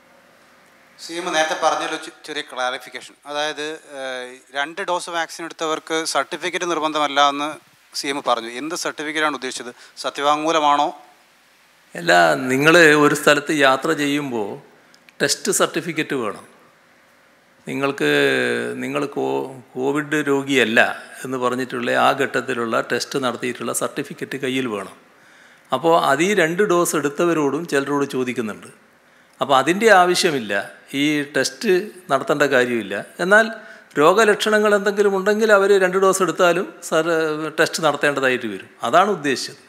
സി എം നേരത്തെ പറഞ്ഞൊരു ചെ- ചെറിയ ക്ലാരിഫിക്കേഷൻ അതായത് ഏഹ്, രണ്ട് ഡോസ് വാക്സിൻ എടുത്തവർക്ക് സർട്ടിഫിക്കറ്റ് നിർബന്ധമല്ല എന്ന് സി എം പറഞ്ഞു എന്ത് സർട്ടിഫിക്കറ്റാണ് ഉദ്ദേശിച്ചത് സത്യവാങ്മൂലമാണോ അല്ല നിങ്ങൾ ഒരു സ്ഥലത്ത് യാത്ര ചെയ്യുമ്പോൾ ടെസ്റ്റ് സർട്ടിഫിക്കറ്റ് വേണം നിങ്ങൾക്ക് നിങ്ങൾ കോ കോവിഡ് രോഗിയല്ല എന്ന് പറഞ്ഞിട്ടുള്ള ആ ഘട്ടത്തിലുള്ള ടെസ്റ്റ് നടത്തിയിട്ടുള്ള സർട്ടിഫിക്കറ്റ് കയ്യിൽ വേണം അപ്പോൾ അത് ഈ രണ്ട് ഡോസ് എടുത്തവരോടും ചിലരോട് ചോദിക്കുന്നുണ്ട് അപ്പോൾ അതിൻ്റെ ആവശ്യമില്ല ഈ ടെസ്റ്റ് നടത്തേണ്ട കാര്യമില്ല എന്നാൽ രോഗലക്ഷണങ്ങൾ എന്തെങ്കിലും ഉണ്ടെങ്കിൽ അവർ രണ്ട് ഡോസ് എടുത്താലും സർ ടെസ്റ്റ് നടത്തേണ്ടതായിട്ട് വരും അതാണ് ഉദ്ദേശിച്ചത്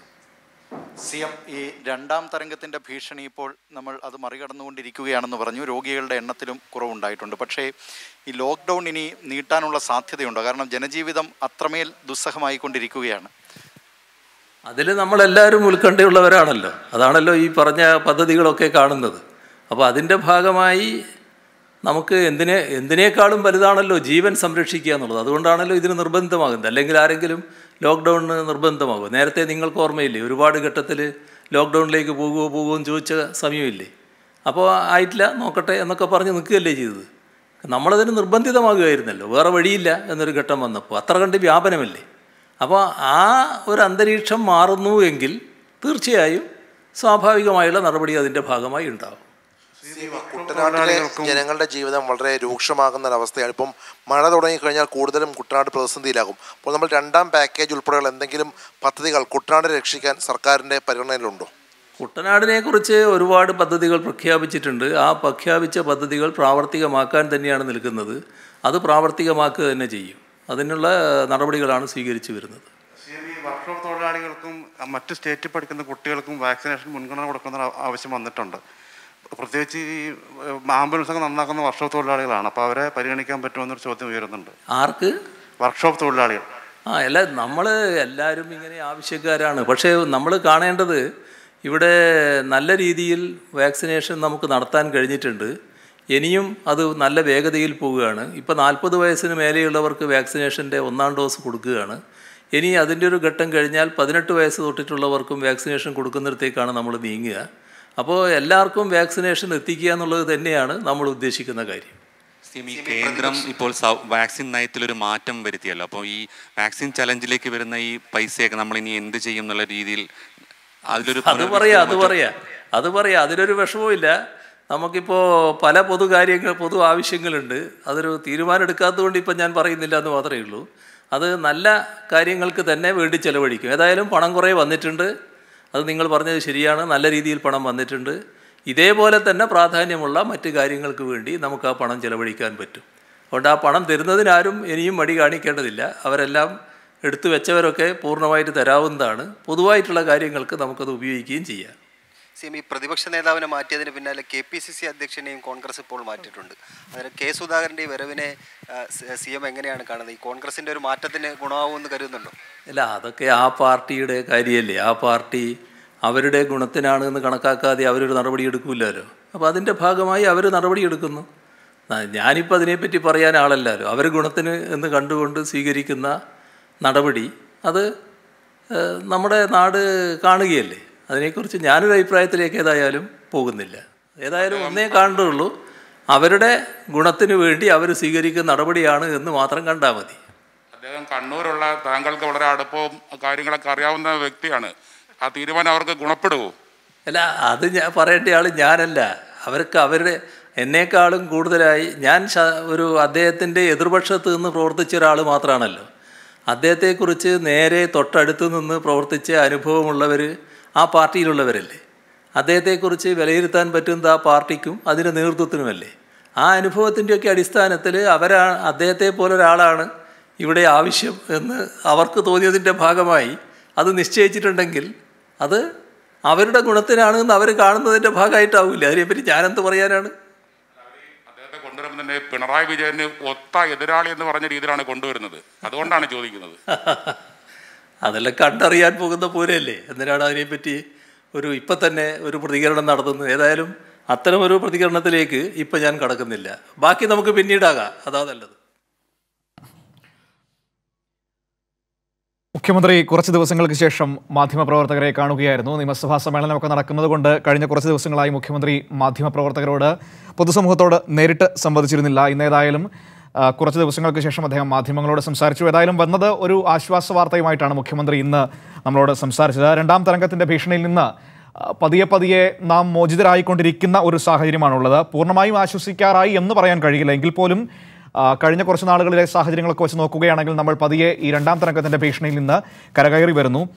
സി എം ഈ രണ്ടാം തരംഗത്തിൻ്റെ ഭീഷണി ഇപ്പോൾ നമ്മൾ അത് മറികടന്നുകൊണ്ടിരിക്കുകയാണെന്ന് പറഞ്ഞു രോഗികളുടെ എണ്ണത്തിലും കുറവുണ്ടായിട്ടുണ്ട് പക്ഷേ ഈ ലോക്ക്ഡൗൺ ഇനി നീട്ടാനുള്ള സാധ്യതയുണ്ടോ കാരണം ജനജീവിതം അത്രമേൽ ദുസ്സഹമായിക്കൊണ്ടിരിക്കുകയാണ് അതിൽ നമ്മളെല്ലാവരും ഉത്കണ്ഠയുള്ളവരാണല്ലോ അതാണല്ലോ ഈ പറഞ്ഞ പദ്ധതികളൊക്കെ കാണുന്നത് അപ്പോൾ അതിൻ്റെ ഭാഗമായി നമുക്ക് എന്തിനെ എന്തിനേക്കാളും വലുതാണല്ലോ ജീവൻ സംരക്ഷിക്കുക എന്നുള്ളത് അതുകൊണ്ടാണല്ലോ ഇതിന് നിർബന്ധമാകുന്നത് അല്ലെങ്കിൽ ആരെങ്കിലും ലോക്ക്ഡൗണിന് നിർബന്ധമാകും നേരത്തെ നിങ്ങൾക്ക് ഓർമ്മയില്ലേ ഒരുപാട് ഘട്ടത്തിൽ ലോക്ക്ഡൗണിലേക്ക് പോകുമോ പോകുമോ എന്ന് ചോദിച്ച സമയമില്ലേ അപ്പോൾ ആയിട്ടില്ല നോക്കട്ടെ എന്നൊക്കെ പറഞ്ഞ് നിൽക്കുകയല്ലേ ചെയ്തത് നമ്മളതിന് നിർബന്ധിതമാകുമായിരുന്നല്ലോ വേറെ വഴിയില്ല എന്നൊരു ഘട്ടം വന്നപ്പോൾ അത്ര കണ്ട് വ്യാപനമല്ലേ അപ്പോൾ ആ ഒരു അന്തരീക്ഷം മാറുന്നു എങ്കിൽ തീർച്ചയായും സ്വാഭാവികമായുള്ള നടപടി അതിൻ്റെ ഭാഗമായി ഉണ്ടാകും കുട്ടനാട്ടിലെ ജനങ്ങളുടെ ജീവിതം വളരെ രൂക്ഷമാകുന്ന ഒരവസ്ഥയാണ് ഇപ്പം മഴ തുടങ്ങിക്കഴിഞ്ഞാൽ കൂടുതലും കുട്ടനാട് പ്രതിസന്ധിയിലാകും അപ്പോൾ നമ്മൾ രണ്ടാം പാക്കേജ് ഉൾപ്പെടെയുള്ള എന്തെങ്കിലും പദ്ധതികൾ കുട്ടനാടിനെ രക്ഷിക്കാൻ സർക്കാരിൻ്റെ പരിഗണനയിലുണ്ടോ കുട്ടനാടിനെ കുറിച്ച് ഒരുപാട് പദ്ധതികൾ പ്രഖ്യാപിച്ചിട്ടുണ്ട് ആ പ്രഖ്യാപിച്ച പദ്ധതികൾ പ്രാവർത്തികമാക്കാൻ തന്നെയാണ് നിൽക്കുന്നത് അത് പ്രാവർത്തികമാക്കുക തന്നെ ചെയ്യും അതിനുള്ള നടപടികളാണ് സ്വീകരിച്ചു വരുന്നത് ഈ വർക്ക്ഷോപ്പ് തൊഴിലാളികൾക്കും മറ്റ് സ്റ്റേറ്റിൽ പഠിക്കുന്ന കുട്ടികൾക്കും വാക്സിനേഷൻ മുൻഗണന കൊടുക്കുന്ന ഒരു ആവശ്യം വന്നിട്ടുണ്ട് പ്രത്യേകിച്ച് ഈ ആംബുലൻസ് ഒക്കെ നന്നാക്കുന്ന വർക്ക്ഷോപ്പ് തൊഴിലാളികളാണ് അപ്പോൾ അവരെ പരിഗണിക്കാൻ പറ്റുമെന്നൊരു ചോദ്യം ഉയരുന്നുണ്ട് ആർക്ക് വർക്ക്ഷോപ്പ് തൊഴിലാളികൾ ആ അല്ല നമ്മൾ എല്ലാവരും ഇങ്ങനെ ആവശ്യക്കാരാണ് പക്ഷേ നമ്മൾ കാണേണ്ടത് ഇവിടെ നല്ല രീതിയിൽ വാക്സിനേഷൻ നമുക്ക് നടത്താൻ കഴിഞ്ഞിട്ടുണ്ട് ഇനിയും അത് നല്ല വേഗതയിൽ പോവുകയാണ് ഇപ്പോൾ നാൽപ്പത് വയസ്സിന് മേലെയുള്ളവർക്ക് വാക്സിനേഷൻ്റെ ഒന്നാം ഡോസ് കൊടുക്കുകയാണ് ഇനി അതിൻ്റെ ഒരു ഘട്ടം കഴിഞ്ഞാൽ പതിനെട്ട് വയസ്സ് തൊട്ടിട്ടുള്ളവർക്കും വാക്സിനേഷൻ കൊടുക്കുന്നിടത്തേക്കാണ് നമ്മൾ നീങ്ങുക അപ്പോൾ എല്ലാവർക്കും വാക്സിനേഷൻ എത്തിക്കുക എന്നുള്ളത് തന്നെയാണ് നമ്മൾ ഉദ്ദേശിക്കുന്ന കാര്യം സിം, ഈ കേന്ദ്രം ഇപ്പോൾ സൗ- വാക്സിൻ നയത്തിൽ ഒരു മാറ്റം വരുത്തിയല്ലോ അപ്പോൾ ഈ വാക്സിൻ ചലഞ്ചിലേക്ക് വരുന്ന ഈ പൈസയൊക്കെ നമ്മൾ ഇനി എന്ത് ചെയ്യും എന്നുള്ള രീതിയിൽ അതിലൊരു അത് പറയാ അത് പറയാ അത് പറയാ അതിലൊരു വിഷമവുമില്ല നമുക്കിപ്പോൾ പല പൊതു കാര്യങ്ങൾ പൊതു ആവശ്യങ്ങളുണ്ട് അതൊരു തീരുമാനം എടുക്കാത്തതുകൊണ്ട് ഇപ്പം ഞാൻ പറയുന്നില്ല എന്ന് മാത്രമേ ഉള്ളൂ അത് നല്ല കാര്യങ്ങൾക്ക് തന്നെ വേണ്ടി ചെലവഴിക്കും ഏതായാലും പണം കുറേ വന്നിട്ടുണ്ട് അത് നിങ്ങൾ പറഞ്ഞത് ശരിയാണ് നല്ല രീതിയിൽ പണം വന്നിട്ടുണ്ട് ഇതേപോലെ തന്നെ പ്രാധാന്യമുള്ള മറ്റ് കാര്യങ്ങൾക്ക് വേണ്ടി നമുക്ക് ആ പണം ചെലവഴിക്കാൻ പറ്റും അതുകൊണ്ട് ആ പണം തരുന്നതിനാരും ഇനിയും മടി കാണിക്കേണ്ടതില്ല അവരെല്ലാം എടുത്തു വെച്ചവരൊക്കെ പൂർണ്ണമായിട്ട് തരാവുന്നതാണ് പൊതുവായിട്ടുള്ള കാര്യങ്ങൾക്ക് നമുക്കത് ഉപയോഗിക്കുകയും ചെയ്യാം സി എം ഈ പ്രതിപക്ഷ നേതാവിനെ മാറ്റിയതിന് പിന്നാലെ കെ പി സി സി അധ്യക്ഷനെയും കോൺഗ്രസ് ഇപ്പോൾ മാറ്റിയിട്ടുണ്ട് അതിന് കെ സുധാകരൻ്റെ ഈ വരവിനെ സി എം എങ്ങനെയാണ് കാണുന്നത് ഈ കോൺഗ്രസിൻ്റെ ഒരു മാറ്റത്തിന് ഗുണമാവുമെന്ന് കരുതുന്നുണ്ടോ അല്ല അതൊക്കെ ആ പാർട്ടിയുടെ കാര്യമല്ലേ ആ പാർട്ടി അവരുടെ ഗുണത്തിനാണ് എന്ന് കണക്കാക്കാതെ അവരൊരു നടപടി എടുക്കില്ലല്ലോ അപ്പോൾ അതിൻ്റെ ഭാഗമായി അവർ നടപടി എടുക്കുന്നു ആ, ഞാനിപ്പോൾ അതിനെപ്പറ്റി പറയാൻ ആളല്ലല്ലോ അവർ ഗുണത്തിന് എന്ന് കണ്ടുകൊണ്ട് സ്വീകരിക്കുന്ന നടപടി അത് ഏഹ്, നമ്മുടെ നാട് കാണുകയല്ലേ അതിനെക്കുറിച്ച് ഞാനൊരു അഭിപ്രായത്തിലേക്ക് ഏതായാലും പോകുന്നില്ല ഏതായാലും ഒന്നേ കാണുന്നുള്ളൂ അവരുടെ ഗുണത്തിന് വേണ്ടി അവർ സ്വീകരിക്കുന്ന നടപടിയാണ് എന്ന് മാത്രം കണ്ടാൽ മതി അദ്ദേഹം കണ്ണൂരുള്ള താങ്കൾക്ക് വളരെ അടുപ്പവും കാര്യങ്ങളൊക്കെ അറിയാവുന്ന വ്യക്തിയാണ് ആ തീരുമാനം അവർക്ക് ഗുണപ്പെടുമോ അല്ല അത് ഞാൻ പറയേണ്ട ആൾ ഞാനല്ല അവർക്ക് അവരുടെ എന്നേക്കാളും കൂടുതലായി ഞാൻ ശ- ഒരു അദ്ദേഹത്തിൻ്റെ എതിർപക്ഷത്ത് നിന്ന് പ്രവർത്തിച്ച ഒരാൾ മാത്രമാണല്ലോ അദ്ദേഹത്തെക്കുറിച്ച് നേരെ തൊട്ടടുത്ത് നിന്ന് പ്രവർത്തിച്ച അനുഭവമുള്ളവർ ആ പാർട്ടിയിലുള്ളവരല്ലേ അദ്ദേഹത്തെക്കുറിച്ച് വിലയിരുത്താൻ പറ്റുന്നത് ആ പാർട്ടിക്കും അതിൻ്റെ നേതൃത്വത്തിനുമല്ലേ ആ അനുഭവത്തിൻ്റെയൊക്കെ അടിസ്ഥാനത്തിൽ അവരാ അദ്ദേഹത്തെ പോലെ ഒരാളാണ് ഇവിടെ ആവശ്യം എന്ന് അവർക്ക് തോന്നിയതിൻ്റെ ഭാഗമായി അത് നിശ്ചയിച്ചിട്ടുണ്ടെങ്കിൽ അത് അവരുടെ ഗുണത്തിനാണ് എന്ന് അവർ കാണുന്നതിൻ്റെ ഭാഗമായിട്ടാവില്ല അതിനെപ്പറ്റി ഞാനെന്ത് പറയാനാണ് അദ്ദേഹത്തെ കൊണ്ടുവരുമ്പോൾ തന്നെ പിണറായി വിജയന് ഒത്ത എതിരാളി എന്ന് പറഞ്ഞ രീതിയിലാണ് കൊണ്ടുവരുന്നത് അതുകൊണ്ടാണ് ചോദിക്കുന്നത് അതെല്ലാം കണ്ടറിയാൻ പോകുന്ന പോലെയല്ലേ എന്തിനാണ് അതിനെപ്പറ്റി ഒരു ഇപ്പം തന്നെ ഒരു പ്രതികരണം നടത്തുന്നത് ഏതായാലും അത്തരമൊരു പ്രതികരണത്തിലേക്ക് ഇപ്പം ഞാൻ കടക്കുന്നില്ല ബാക്കി നമുക്ക് പിന്നീടാകാം അതാ നല്ലത് മുഖ്യമന്ത്രി കുറച്ച് ദിവസങ്ങൾക്ക് ശേഷം മാധ്യമപ്രവർത്തകരെ കാണുകയായിരുന്നു നിയമസഭാ സമ്മേളനമൊക്കെ നടക്കുന്നത് കൊണ്ട് കഴിഞ്ഞ കുറച്ച് ദിവസങ്ങളായി മുഖ്യമന്ത്രി മാധ്യമപ്രവർത്തകരോട് പൊതുസമൂഹത്തോട് നേരിട്ട് സംവദിച്ചിരുന്നില്ല ഇന്നേതായാലും ആ, കുറച്ച് ദിവസങ്ങൾക്ക് ശേഷം അദ്ദേഹം മാധ്യമങ്ങളോട് സംസാരിച്ചു ഏതായാലും വന്നത് ഒരു ആശ്വാസ വാർത്തയുമായിട്ടാണ് മുഖ്യമന്ത്രി ഇന്ന് നമ്മളോട് സംസാരിച്ചത് രണ്ടാം തരംഗത്തിന്റെ ഭീഷണിയിൽ നിന്ന് ആ, പതിയെ പതിയെ നാം മോചിതരായിക്കൊണ്ടിരിക്കുന്ന ഒരു സാഹചര്യമാണുള്ളത് പൂർണ്ണമായും ആശ്വസിക്കാറായി എന്ന് പറയാൻ കഴിയില്ല എങ്കിൽ പോലും ആ, കഴിഞ്ഞ കുറച്ച് നാളുകളിലെ സാഹചര്യങ്ങളൊക്കെ വെച്ച് നോക്കുകയാണെങ്കിൽ നമ്മൾ പതിയെ ഈ രണ്ടാം തരംഗത്തിന്റെ ഭീഷണിയിൽ നിന്ന് കരകയറി വരുന്നു